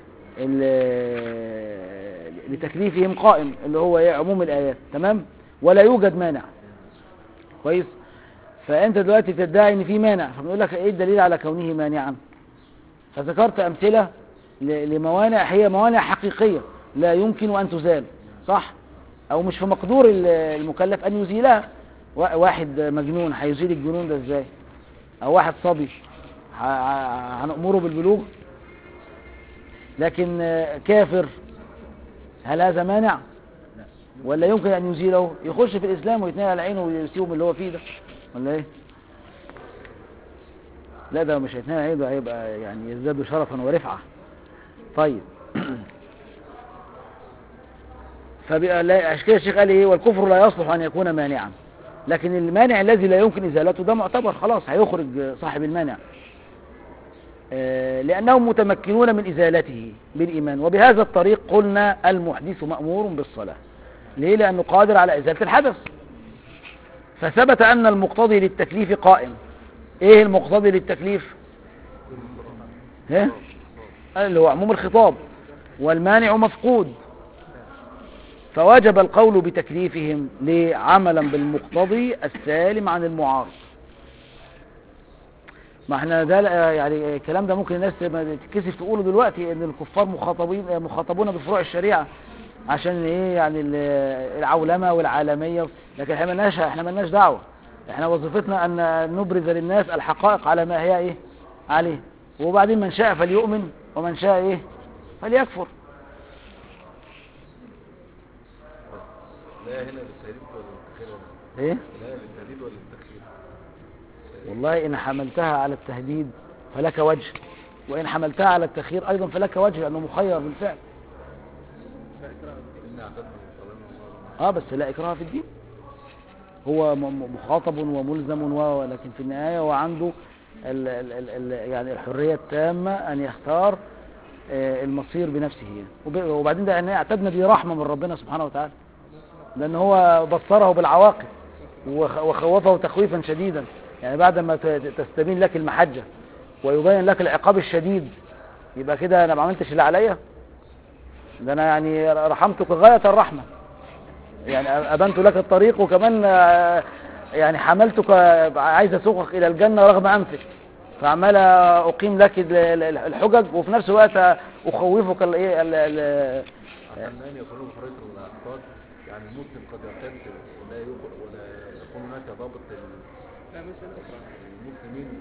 A: ال- لتكليفهم قائم اللي هو ايه عموم الآيات تمام ولا يوجد مانع كويس فانت دلوقتي تدعي ان في مانع فبنقول لك ايه الدليل على كونه مانعا فذكرت امثله ل- لموانع هي موانع حقيقيه لا يمكن ان تزال صح او مش في مقدور ال- المكلف ان يزيلها وا- واحد مجنون هيزيل الجنون ده ازاي او واحد صبي ه- ه- هنأمره بالبلوغ لكن آه، كافر هل هذا مانع ولا يمكن ان يزيله يخش في الاسلام ويتنقل على عينه ويسيبه من اللي هو فيه ده ولا ايه لا ده مش هيتنقل على عينه ده هيبقى يعني يزداد شرفا ورفعه طيب فبقى لا عشان كده الشيخ قال ايه والكفر لا يصلح ان يكون مانعا لكن المانع الذي لا يمكن ازالته ده معتبر خلاص هيخرج صاحب المانع آه، لأنهم متمكنون من إزالته بالإيمان وبهذا الطريق قلنا المحدث مأمور بالصلاة ليه؟ لأنه قادر على إزالة الحدث فثبت أن المقتضي للتكليف قائم إيه المقتضي للتكليف؟ ها؟ اللي هو عموم الخطاب والمانع مفقود فوجب القول بتكليفهم ليه؟ عملا بالمقتضي السالم عن المعارض ما احنا ده لا- يعني الكلام ده ممكن الناس ما تتكسف تقوله دلوقتي ان الكفار مخاطبين مخاطبون بفروع الشريعه عشان ايه يعني ال- العولمه والعالميه لكن احنا مالناش احنا مالناش دعوه احنا وظيفتنا ان نبرز للناس الحقائق على ما هي ايه عليه وبعدين من شاء فليؤمن ومن شاء ايه فليكفر
C: لا هنا للتهديد ولا للتخير
A: ايه
C: لا للتهديد ولا للتخير
A: والله إن حملتها على التهديد فلك وجه وإن حملتها على التخيير أيضا فلك وجه لأنه مخير بالفعل
C: إن أعتدنا للظالمين
A: آه بس لا إكراه في الدين هو م- م- مخاطب وملزم و- ولكن في النهاية هو عنده ال ال ال ال يعني الحرية التامة أن يختار آه، المصير بنفسه يعني. وب- وبعدين ده أن اعتدنا دي رحمة من ربنا سبحانه وتعالى لأن هو بصره بالعواقب وخ- وخوفه تخويفا شديدا يعني بعد ما ت- تستبين لك المحجة ويبين لك العقاب الشديد يبقى كده أنا ما عملتش اللي عليا ده أنا يعني رحمتك غاية الرحمة يعني أبنت لك الطريق وكمان آه، يعني حملتك آه، عايز أسوقك إلى الجنة رغم أنفك فعمال أقيم لك ال- ال- الحجج وفي نفس الوقت أخوفك الإيه ال- ال-
C: حتى الآن يقولون بحرية الاعتقاد يعني المسلم قد يعتد ولا يخ- ولا يكون هناك ضابط لل-
B: لا مسألة أخرى
C: للمسلمين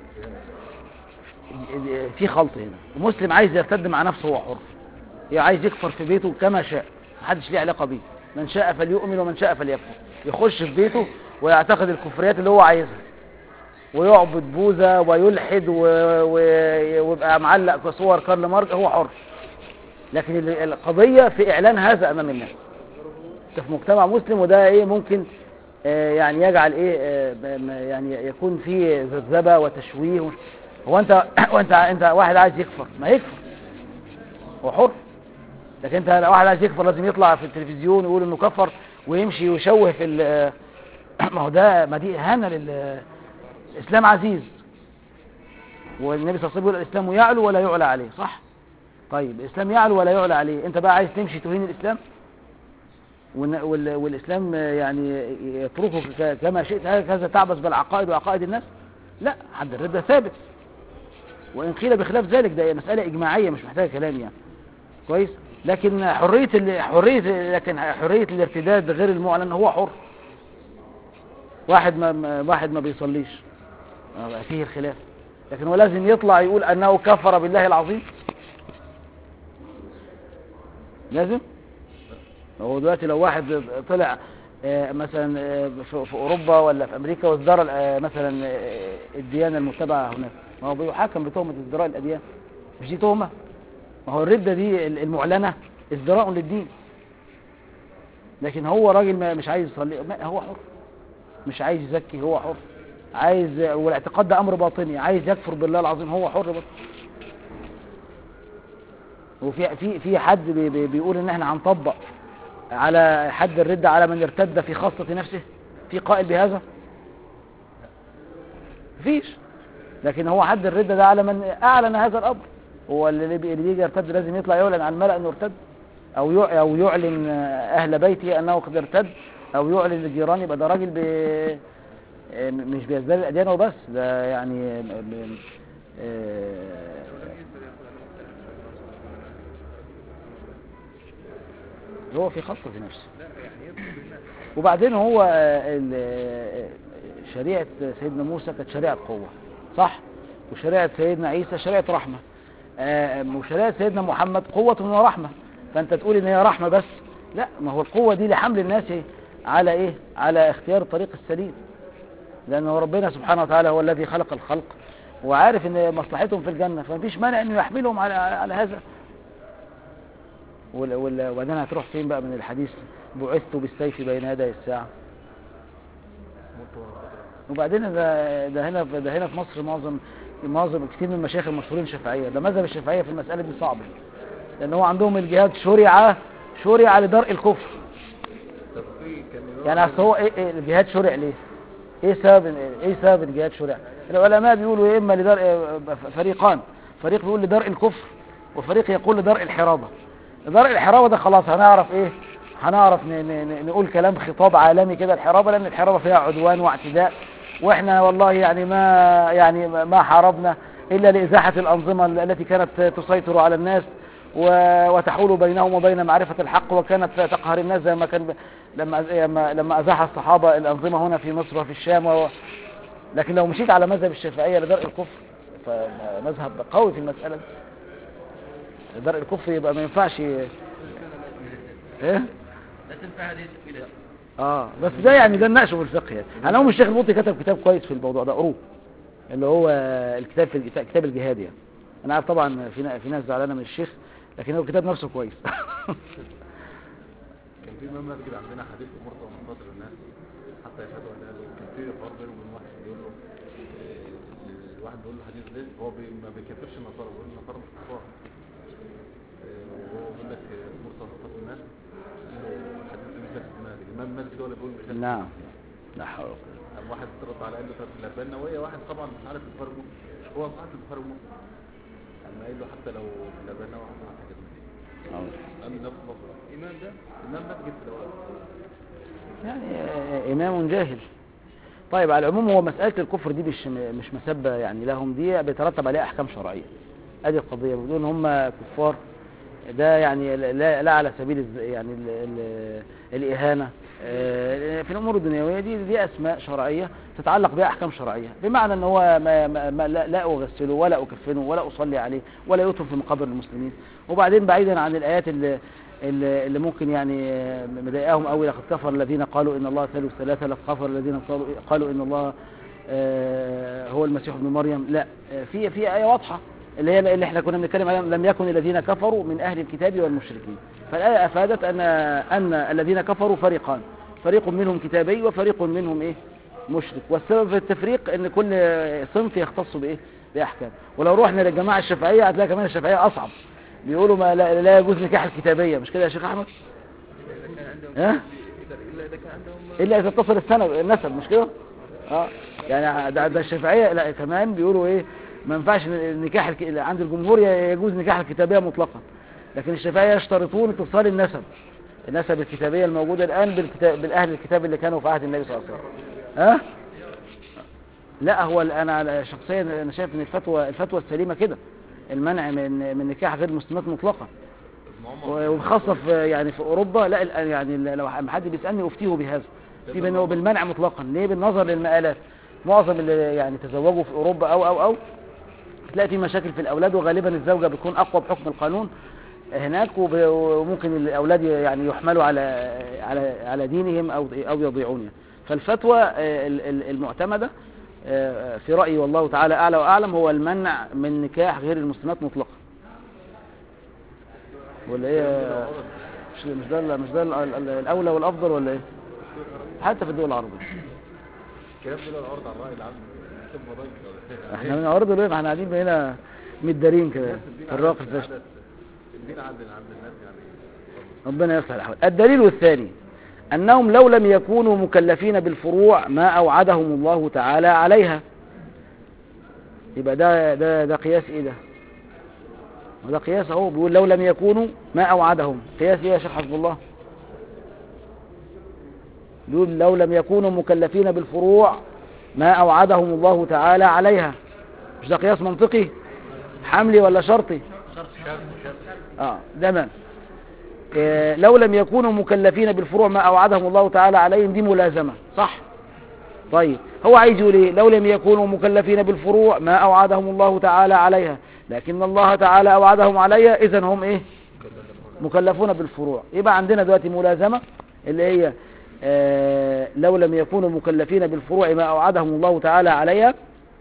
C: في هنا
A: في خلط هنا المسلم عايز يرتد مع نفسه هو حر يعني عايز يكفر في بيته كما شاء محدش ليه علاقة بيه من شاء فليؤمن ومن شاء فليكفر يخش في بيته ويعتقد الكفريات اللي هو عايزها ويعبد بوذا ويلحد و... و... ويبقى معلق صور كارل مارك هو حر لكن ال- القضية في إعلان هذا أمام الناس أنت في مجتمع مسلم وده إيه ممكن آه، يعني يجعل إيه آه، ب- م- يعني يكون فيه ذبذبة وتشويه ومش- هو أنت وأنت أنت واحد عايز يكفر ما يكفر هو حر لكن أنت لو واحد عايز يكفر لازم يطلع في التلفزيون ويقول إنه كفر ويمشي ويشوه في ال- ما هو ده ما دي إهانة لل الإسلام عزيز والنبي صلى الله عليه وسلم يقول الإسلام يعلو ولا يعلى عليه صح طيب الإسلام يعلو ولا يعلى عليه أنت بقى عايز تمشي تهين الإسلام وال- وال- والإسلام يعني يتركك ك- كما شئت هكذا تعبث بالعقائد وعقائد الناس لا حد الردة ثابت وإن قيل بخلاف ذلك ده مسألة إجماعية مش محتاجة كلام يعني كويس لكن حرية ال- حرية لكن حرية الارتداد غير المعلن هو حر واحد ما- ما واحد ما بيصليش آه، فيه الخلاف لكن هو لازم يطلع يقول أنه كفر بالله العظيم لازم هو دلوقتي لو واحد طلع آه، مثلا آه، في في اوروبا ولا في امريكا وازدرى آه، مثلا آه، الديانه المتبعه هناك ما هو بيحاكم بتهمه ازدراء الاديان مش دي تهمه ما هو الرده دي المعلنه ازدراء للدين لكن هو راجل ما مش عايز يصلي ما هو حر مش عايز يزكي هو حر عايز والاعتقاد ده امر باطني عايز يكفر بالله العظيم هو حر برضه وفي في في حد بي بي بيقول ان احنا هنطبق على حد الردة على من ارتد في خاصة نفسه في قائل بهذا مفيش لكن هو حد الردة ده على من اعلن هذا الامر هو اللي بي- اللي يجي يرتد لازم يطلع يعلن على الملأ انه ارتد او يع- او يعلن اهل بيته انه قد ارتد او يعلن للجيران يبقى ده راجل بي م- مش بيزداد الاديان وبس ده يعني م- م- آه، هو في خاصة في نفسه وبعدين هو آه، ال- آه، شريعة سيدنا موسى كانت شريعة قوة صح وشريعة سيدنا عيسى شريعة رحمة آه، وشريعة سيدنا محمد قوة ورحمة فأنت تقول إن هي رحمة بس لا ما هو القوة دي لحمل الناس على إيه على اختيار الطريق السليم لأنه ربنا سبحانه وتعالى هو الذي خلق الخلق وعارف ان مصلحتهم في الجنة فمفيش مانع انه يحملهم على على هذا وال- وال- وبعدين هتروح فين بقى من الحديث بعثت بالسيف بين يدي الساعة وبعدين ده, ده هنا ده هنا في مصر معظم معظم كتير من المشايخ المشهورين شافعية ده مذهب الشافعية في المسألة دي صعب لأن هو عندهم الجهاد شرع شرع لدرء الكفر
C: طب في كان
A: يعني اصل هو ايه, إيه الجهاد شرع ليه ايه سبب ايه سبب الجهاد شرع العلماء بيقولوا يا اما لدرء فريقان فريق بيقول لدرء الكفر وفريق يقول لدرء الحرابة درء الحرابة ده خلاص هنعرف ايه هنعرف ن- ن- ن- نقول كلام خطاب عالمي كده الحرابة لان الحرابة فيها عدوان واعتداء واحنا والله يعني ما يعني ما حاربنا الا لازاحة الانظمة التي كانت تسيطر على الناس و- وتحول بينهم وبين معرفة الحق وكانت تقهر الناس زي ما كان ب- لما لما لما ازاح الصحابة الانظمة هنا في مصر وفي الشام و... لكن لو مشيت على مذهب الشافعية لدرء الكفر فمذهب قوي في المسألة دي درء الكفر يبقى ما ينفعش ي- ايه
E: لا تنفع هذه التفصيلات
A: اه بس ده يعني ده النقش في الفقه يعني انا هم الشيخ البوطي كتب كتاب كويس في الموضوع ده قروه اللي هو الكتاب في الج- كتاب الجهاد يعني انا عارف طبعا في نا- في ناس زعلانه من الشيخ لكن هو الكتاب نفسه كويس
F: كان في امام مسجد عندنا حديث مرتضى من خاطر الناس حتى يشهدوا ان قالوا كان في حوار بينه وبين واحد بيقول له آه، الواحد بيقول له حديث ليه هو بي ما بيكفرش النصارى بيقول النصارى مش كفار آه، وهو بيقول لك آه، مرتضى من خاطر الناس قال له الحديث ده مش داخل دماغي الامام المسجد هو اللي بيقول مش داخل
A: نعم لا حول ولا قوة.
F: قام واحد رد على قال له طب الاربعين نوويه واحد طبعا مش عارف البخاري ومسلم هو صحيح البخاري ومسلم قام قايل له حتى لو الاربعين نوويه واحد صحيح حاجه دي
A: أهو.
F: قال له نفس اللفظ
C: الإمام ده
F: الامام مسجد في الاول
A: يعني آه، إمام جاهل طيب على العموم هو مسألة الكفر دي مش مش مسبة يعني لهم دي بيترتب عليها أحكام شرعية أدي القضية بيقولوا إن هم كفار ده يعني لا, لا على سبيل الز- يعني ال ال الإهانة آه، في الأمور الدنيوية دي دي أسماء شرعية تتعلق بها أحكام شرعية بمعنى أن هو ما ما ما لا, لا أغسله ولا أكفنه ولا أصلي عليه ولا يدفن في مقابر المسلمين وبعدين بعيدا عن الآيات اللي اللي اللي ممكن يعني آه، مضايقاهم قوي لقد كفر الذين قالوا ان الله ثالث ثلاثه لقد كفر الذين قالوا قالوا ان الله آه، هو المسيح ابن مريم لا آه، في في ايه واضحه اللي هي اللي احنا كنا بنتكلم عليها لم يكن الذين كفروا من اهل الكتاب والمشركين فالايه افادت ان ان الذين كفروا فريقان فريق منهم كتابي وفريق منهم ايه مشرك والسبب في التفريق ان كل صنف يختص بايه باحكام ولو رحنا للجماعه الشافعيه هتلاقي كمان الشافعيه اصعب بيقولوا ما لا, لا يجوز نكاح الكتابيه مش كده يا شيخ احمد
C: إذا كان عندهم
A: ها
C: إذا- إلا إذا كان عندهم
A: الا اذا اتصل السنه النسب مش كده اه يعني ده, ده الشافعيه لا كمان بيقولوا ايه ما ينفعش النكاح الك... عند الجمهور يجوز نكاح الكتابيه مطلقا لكن الشافعيه يشترطون اتصال النسب النسب الكتابيه الموجوده الان بالكتاب بالاهل الكتاب اللي كانوا في عهد النبي صلى الله عليه وسلم ها لا هو ال- انا شخصيا انا شايف ان الفتوى الفتوى السليمه كده المنع من من نكاح غير المسلمات مطلقا وخاصة في يعني في أوروبا لا ال- يعني ال- لو حد بيسألني أفتيه بهذا في بأنه بالمنع مطلقا ليه بالنظر للمآلات معظم اللي يعني تزوجوا في أوروبا أو أو أو تلاقي في مشاكل في الأولاد وغالبا الزوجة بتكون أقوى بحكم القانون هناك وب- وممكن الأولاد يعني يحملوا على على على دينهم أو أو يضيعون يعني. فالفتوى آه، ال- ال- المعتمدة آه، في رأيي والله تعالى أعلى وأعلم هو المنع من نكاح غير المسلمات مطلقا ولا ايه مش مش ده مش ده ال- ال- الاولى والافضل ولا ايه حتى في الدول العربيه
F: الكلام ده لو عرض على الراي العام كتاب مضايق
A: احنا بنعرضه ليه ما احنا قاعدين هنا متدارين كده في الراقص ده
F: العدد دين عند عند الناس يعني
A: ربنا يصلح الأحوال الدليل الثاني أنهم لو لم يكونوا مكلفين بالفروع ما أوعدهم الله تعالى عليها يبقى ده ده ده قياس إيه ده؟ وده قياس أهو بيقول لو لم يكونوا ما أوعدهم قياس إيه يا شيخ حسب الله؟ بيقول لو لم يكونوا مكلفين بالفروع ما أوعدهم الله تعالى عليها مش ده قياس منطقي؟ حملي ولا شرطي؟ اه تمام إيه، لو لم يكونوا مكلفين بالفروع ما أوعدهم الله تعالى عليهم دي ملازمة صح طيب هو عايز يقول ايه لو لم يكونوا مكلفين بالفروع ما أوعدهم الله تعالى عليها لكن الله تعالى أوعدهم عليها إذا هم ايه مكلفون بالفروع يبقى عندنا دلوقتي ملازمة اللي هي آه لو لم يكونوا مكلفين بالفروع ما أوعدهم الله تعالى عليها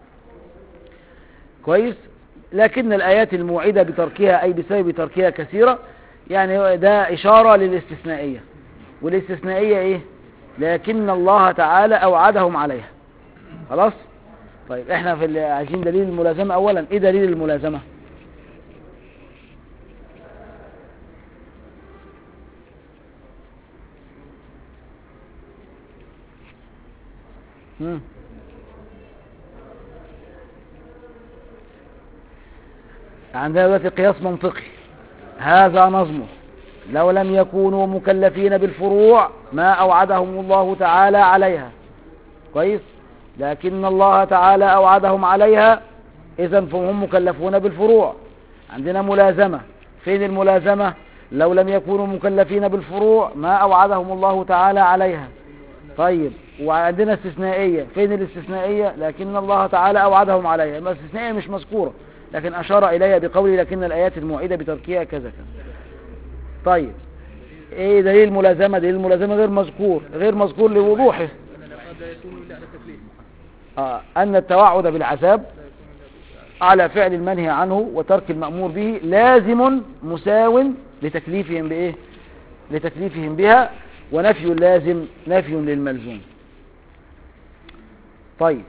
A: كويس لكن الآيات الموعدة بتركها أي بسبب تركها كثيرة يعني ده إشارة للاستثنائية والاستثنائية إيه لكن الله تعالى أوعدهم عليها خلاص طيب احنا في ال- عايزين دليل الملازمة أولا إيه دليل الملازمة مم. عندنا دلوقتي قياس منطقي هذا نظمه لو لم يكونوا مكلفين بالفروع ما أوعدهم الله تعالى عليها كويس لكن الله تعالى أوعدهم عليها إذا فهم مكلفون بالفروع عندنا ملازمة فين الملازمة لو لم يكونوا مكلفين بالفروع ما أوعدهم الله تعالى عليها طيب وعندنا استثنائية فين الاستثنائية لكن الله تعالى أوعدهم عليها ما الاستثنائية مش مذكورة لكن أشار إليها بقوله لكن الآيات الموعدة بتركها كذا كذا طيب ايه دليل الملازمة دليل الملازمة غير مذكور غير مذكور لوضوحه
C: لا يكون الا على تكليف
A: آه أن التوعد بالعذاب على فعل المنهي عنه وترك المأمور به لازم مساو لتكليفهم بإيه لتكليفهم بها ونفي اللازم نفي للملزوم طيب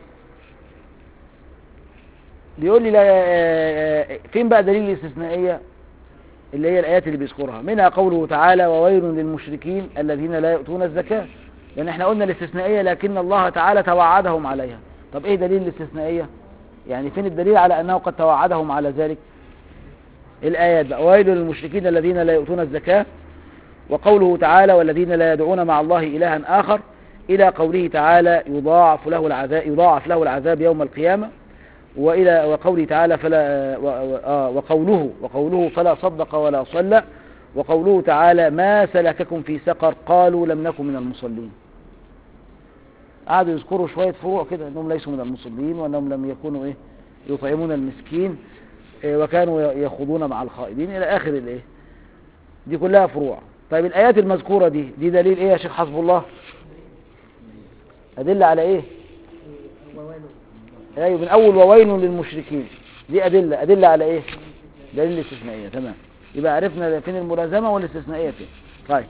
A: بيقول لي لا آه، فين بقى دليل الاستثنائية اللي هي الآيات اللي بيذكرها منها قوله تعالى وويل للمشركين الذين لا يؤتون الزكاة لأن احنا قلنا الاستثنائية لكن الله تعالى توعدهم عليها طب ايه دليل الاستثنائية يعني فين الدليل على أنه قد توعدهم على ذلك الآيات بقى ويل للمشركين الذين لا يؤتون الزكاة وقوله تعالى والذين لا يدعون مع الله إلها آخر إلى قوله تعالى يضاعف له العذاب يضاعف له العذاب يوم القيامة وإلى وقوله تعالى فلا و- و- آه، وقوله وقوله فلا صدق ولا صلى وقوله تعالى ما سلككم في سقر قالوا لم نكن من المصلين قعدوا يذكروا شوية فروع كده انهم ليسوا من المصلين وانهم لم يكونوا ايه يطعمون المسكين إيه وكانوا يخوضون مع الخائضين الى اخر الايه دي كلها فروع طيب الايات المذكورة دي دي دليل ايه يا شيخ حسب الله ادلة على ايه ايوه من اول وويل للمشركين دي ادله ادله على ايه دليل الاستثنائيه تمام يبقى عرفنا فين الملازمه والاستثنائيه فين طيب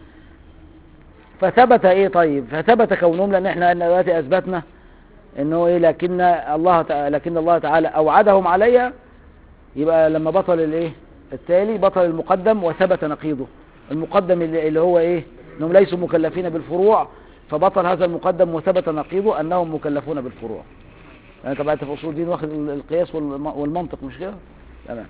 A: فثبت ايه طيب فثبت كونهم لان احنا قلنا دلوقتي اثبتنا انه ايه لكن الله تعالى لكن الله تعالى اوعدهم عليها يبقى لما بطل الايه التالي بطل المقدم وثبت نقيضه المقدم اللي اللي هو ايه انهم ليسوا مكلفين بالفروع فبطل هذا المقدم وثبت نقيضه انهم مكلفون بالفروع يعني طبعا انت في اصول الدين واخد القياس والم- والمنطق مش كده تمام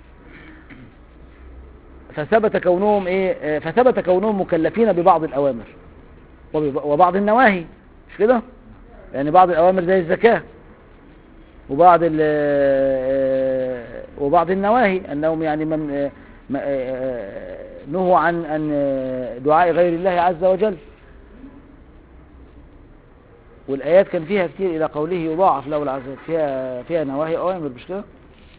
A: فثبت كونهم ايه آه، فثبت كونهم مكلفين ببعض الاوامر وبب- وبعض النواهي مش كده يعني بعض الاوامر زي الزكاه وبعض ال- آه، وبعض النواهي انهم يعني من آه، ما- آه، نهوا عن عن آه، دعاء غير الله عز وجل والآيات كان فيها كتير إلى قوله يضاعف له العذاب فيها فيها نواهي أوامر مش كده؟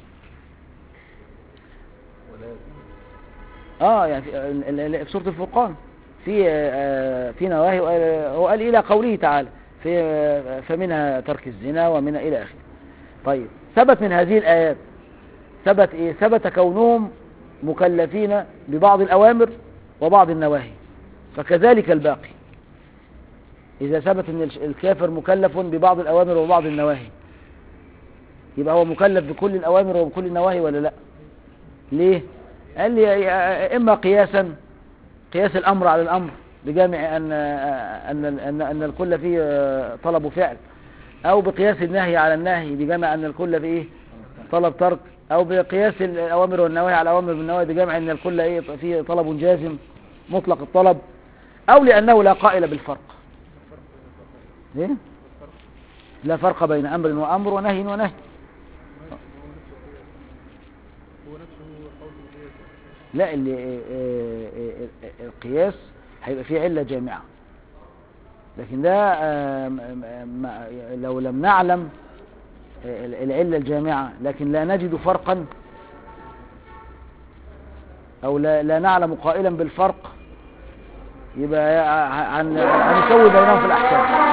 A: اه يعني في, ال- ال- في سورة الفرقان في آه، في نواهي وقال- هو قال إلى قوله تعالى في آه، فمنها ترك الزنا ومنها إلى آخره طيب ثبت من هذه الآيات ثبت إيه؟ ثبت كونهم مكلفين ببعض الأوامر وبعض النواهي فكذلك الباقي إذا ثبت أن الش- الكافر مكلف ببعض الأوامر وبعض النواهي يبقى هو مكلف بكل الأوامر وبكل النواهي ولا لا ليه قال لي إما قياسا قياس الأمر على الأمر بجامع أن أن أن أن الكل فيه طلب وفعل أو بقياس النهي على النهي بجامع أن الكل فيه طلب ترك أو بقياس الأوامر والنواهي على الأوامر والنواهي بجامع أن الكل إيه فيه طلب جازم مطلق الطلب أو لأنه لا قائل بالفرق إيه؟ لا فرق بين أمر وأمر ونهي ونهي
C: هو نفسه قول القياس
A: لا اللي آه، آه، آه، القياس هيبقى فيه علة جامعة لكن ده آه، م- م- ما- لو لم نعلم آه، العلة الجامعة لكن لا نجد فرقا أو لا, لا نعلم قائلا بالفرق يبقى عن هنسوي بينهم في الأحكام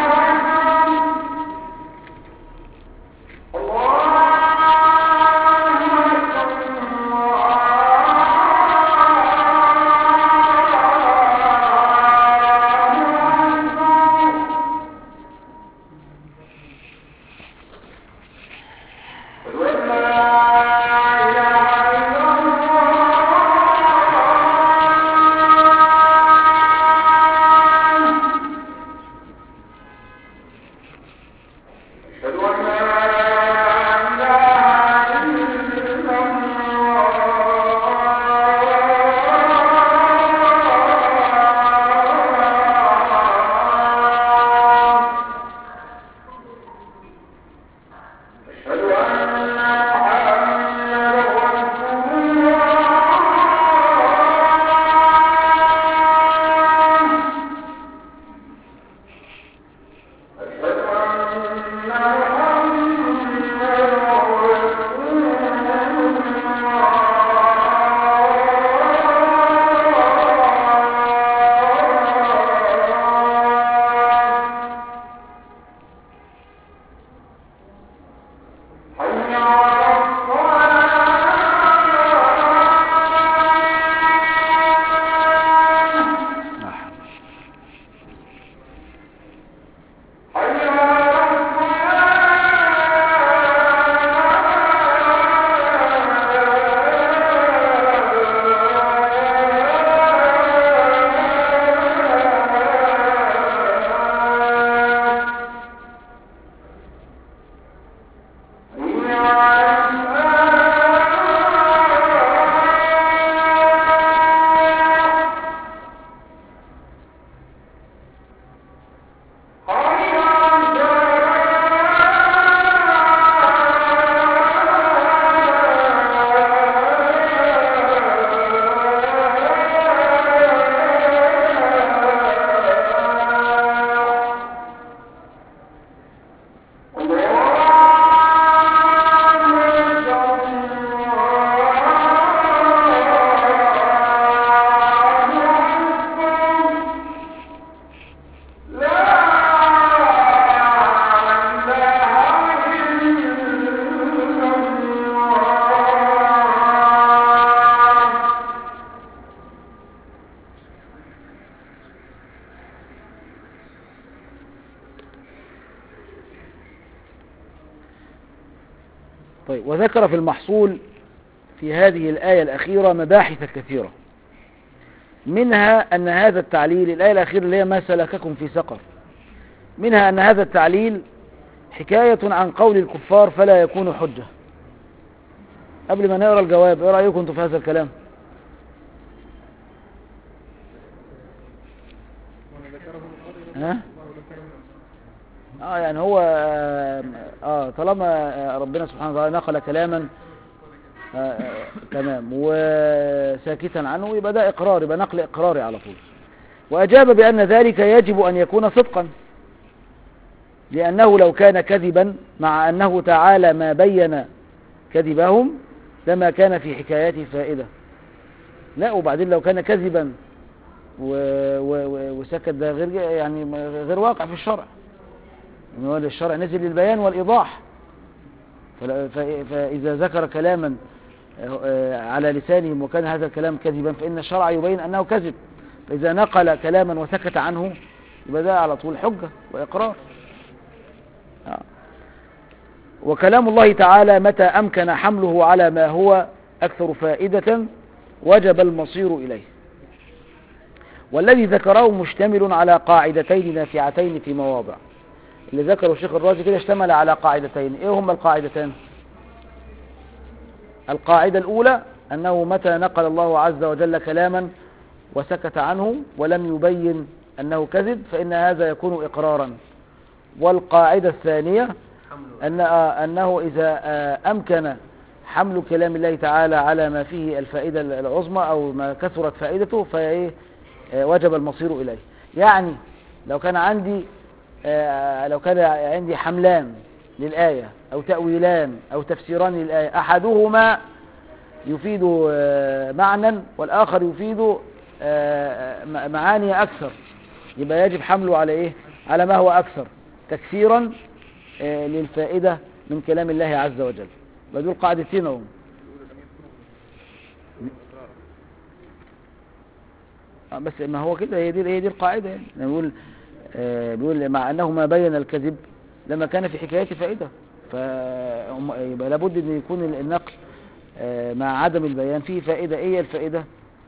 A: طيب وذكر في المحصول في هذه الآية الأخيرة مباحث كثيرة منها أن هذا التعليل الآية الأخيرة اللي هي ما سلككم في سقر منها أن هذا التعليل حكاية عن قول الكفار فلا يكون حجة قبل ما نقرأ الجواب ايه رأيكم انتم في هذا الكلام
C: وانا ذكره المقرر
A: ها
C: الله ذكره
A: اه يعني هو اه طالما آه، ربنا سبحانه وتعالى نقل كلاما آه آه تمام وساكتا عنه يبقى ده اقرار يبقى نقل اقراري على طول واجاب بان ذلك يجب ان يكون صدقا لانه لو كان كذبا مع انه تعالى ما بين كذبهم لما كان في حكايته فائده لا وبعدين لو كان كذبا و... و... و... وسكت ده غير يعني غير واقع في الشرع إن هو الشرع نزل للبيان والإيضاح فلا- ف- فإذا ذكر كلاما آه، آه، على لسانهم وكان هذا الكلام كذبا فإن الشرع يبين أنه كذب فإذا نقل كلاما وسكت عنه يبقى ده على طول حجة وإقرار آه. وكلام الله تعالى متى أمكن حمله على ما هو أكثر فائدة وجب المصير إليه والذي ذكره مشتمل على قاعدتين نافعتين في مواضع اللي ذكره الشيخ الرازي كده اشتمل على قاعدتين ايه هما القاعدتان القاعدة الأولى أنه متى نقل الله عز وجل كلاما وسكت عنه ولم يبين أنه كذب فإن هذا يكون إقرارا والقاعدة الثانية أن آه، أنه إذا آه، أمكن حمل كلام الله تعالى على ما فيه الفائدة العظمى أو ما كثرت فائدته فإيه آه، وجب المصير إليه يعني لو كان عندي آه، لو كان عندي حملان للآية أو تأويلان أو تفسيران للآية أحدهما يفيد آه، معنى والآخر يفيد آه، م- معاني أكثر يبقى يجب حمله على إيه على ما هو أكثر تكثيرا آه، للفائدة من كلام الله عز وجل يبقى دول قاعدتين اهو آه، بس ما هو كده هي دي هي دي القاعدة يعني يعني بيقول آه، بيقول مع أنه ما بين الكذب لما كان في حكاية فائدة فيبقى لابد أن يكون النقل آه، مع عدم البيان فيه فائدة ايه هي الفائدة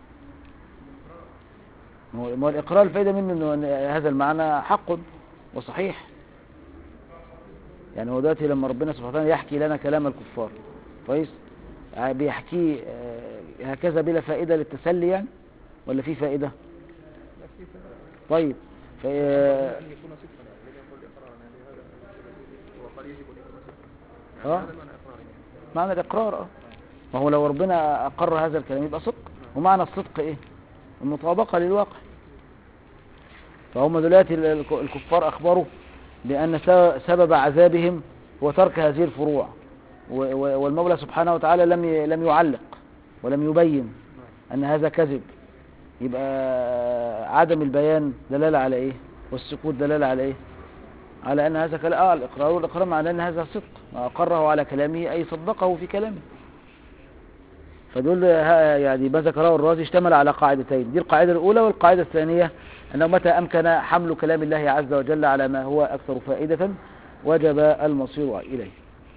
A: ما هو ما هو الإقرار الفائدة منه أنه أن هذا المعنى حق وصحيح يعني هو دلوقتي لما ربنا سبحانه وتعالى يحكي لنا كلام الكفار كويس آه، بيحكيه آه، هكذا بلا فائدة للتسلي يعني ولا في فائدة
C: لا في فائدة.
A: طيب ف...
C: أن يكون صدقا يعني يقول إقرارا يعني هذا وقد يجب أن يكون صدقا
A: آه.
C: هذا معنى إقرار يعني.
A: معنى الإقرار اه ما هو لو ربنا أقر هذا الكلام يبقى صدق ومعنى الصدق إيه المطابقة للواقع فهم دلوقتي ال- الك- الكفار أخبروا بأن س- سبب عذابهم هو ترك هذه الفروع و- و- والمولى سبحانه وتعالى لم ي- لم يعلق ولم يبين أن هذا كذب يبقى عدم البيان دلالة على إيه والسكوت دلالة على إيه على أن هذا كلام آه الإقرار والإقرار معناه أن هذا صدق ما أقره على كلامه أي صدقه في كلامه فدول ها- يعني ما ذكره الرازي اشتمل على قاعدتين دي القاعدة الأولى والقاعدة الثانية أنه متى أمكن حمل كلام الله عز وجل على ما هو أكثر فائدة وجب المصير إليه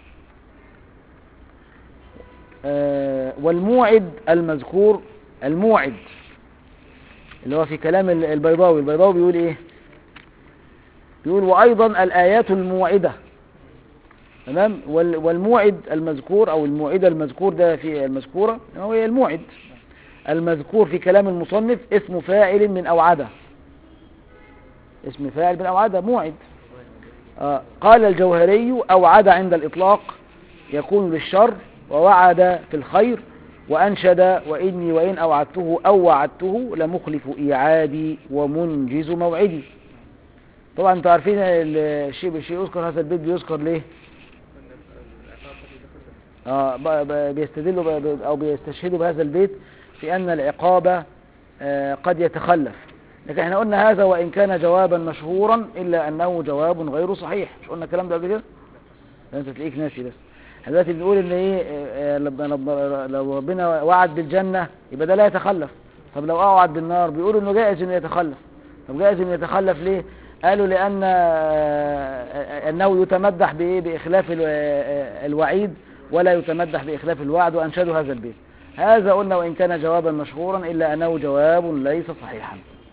A: آه، والموعد المذكور الموعد اللي هو في كلام ال- البيضاوي البيضاوي بيقول ايه بيقول وايضا الايات الموعده تمام وال- والموعد المذكور او الموعده المذكور ده في المذكوره هو هي الموعد المذكور في كلام المصنف اسم فاعل من اوعده اسم فاعل من اوعده موعد آه قال الجوهري اوعد عند الاطلاق يكون للشر ووعد في الخير وأنشد وإني وإن أوعدته أو وعدته لمخلف إيعادي ومنجز موعدي طبعا انتوا عارفين ال- الشيء بالشيء يذكر هذا البيت بيذكر ليه
C: أن العقاب قد يدخل
A: آه ب- ب- بيستدلوا ب- ب- أو بيستشهدوا بهذا البيت في أن العقاب آه قد يتخلف لكن احنا قلنا هذا وإن كان جوابا مشهورا إلا أنه جواب غير صحيح مش قلنا الكلام ده قبل كده لا انت تلاقيك ناسي بس احنا دلوقتي بنقول ان ايه آه، آه، لما- لما- لو ربنا وعد بالجنة يبقى ده لا يتخلف طب لو اوعد بالنار بيقولوا انه جائز انه يتخلف طب جائز انه يتخلف ليه قالوا لان آه، آه، انه يتمدح بايه باخلاف ال- آه، الوعيد ولا يتمدح باخلاف الوعد وانشدوا هذا البيت هذا قلنا وان كان جوابا مشهورا الا انه جواب ليس صحيحا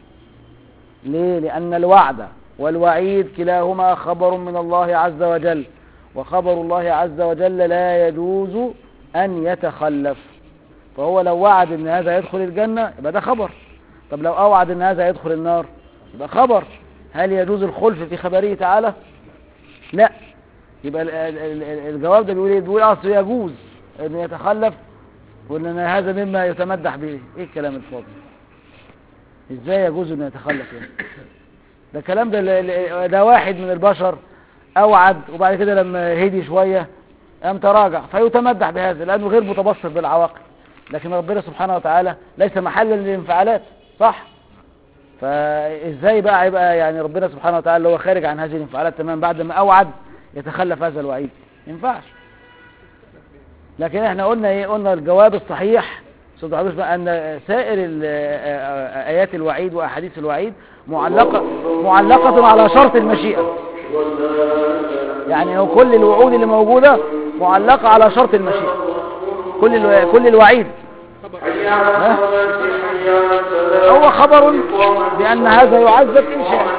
A: ليه لان الوعد والوعيد كلاهما خبر من الله عز وجل وخبر الله عز وجل لا يجوز أن يتخلف فهو لو وعد أن هذا يدخل الجنة يبقى ده خبر طب لو أوعد أن هذا يدخل النار يبقى خبر هل يجوز الخلف في خبره تعالى لا يبقى ال- ال- ال- الجواب ده بيقول ايه بيقول اصل يجوز ان يتخلف وان هذا مما يتمدح به ايه الكلام الفاضي ازاي يجوز انه يتخلف يعني ده كلام ده ل- ده واحد من البشر اوعد وبعد كده لما هدي شوية قام تراجع فيتمدح بهذا لانه غير متبصر بالعواقب لكن ربنا سبحانه وتعالى ليس محلا للانفعالات صح فازاي بقى يبقى يعني ربنا سبحانه وتعالى اللي هو خارج عن هذه الانفعالات تماما بعد ما اوعد يتخلف هذا الوعيد ما ينفعش لكن احنا قلنا ايه قلنا الجواب الصحيح استاذ حضرتك بقى ان سائر ال- ايات الوعيد واحاديث الوعيد معلقه معلقه على شرط المشيئه يعني هو كل الوعود اللي موجوده معلقه على شرط المشيئه كل الو... كل الوعيد
C: خبر
A: ها؟ هو خبر بأن هذا يعذب إن شاء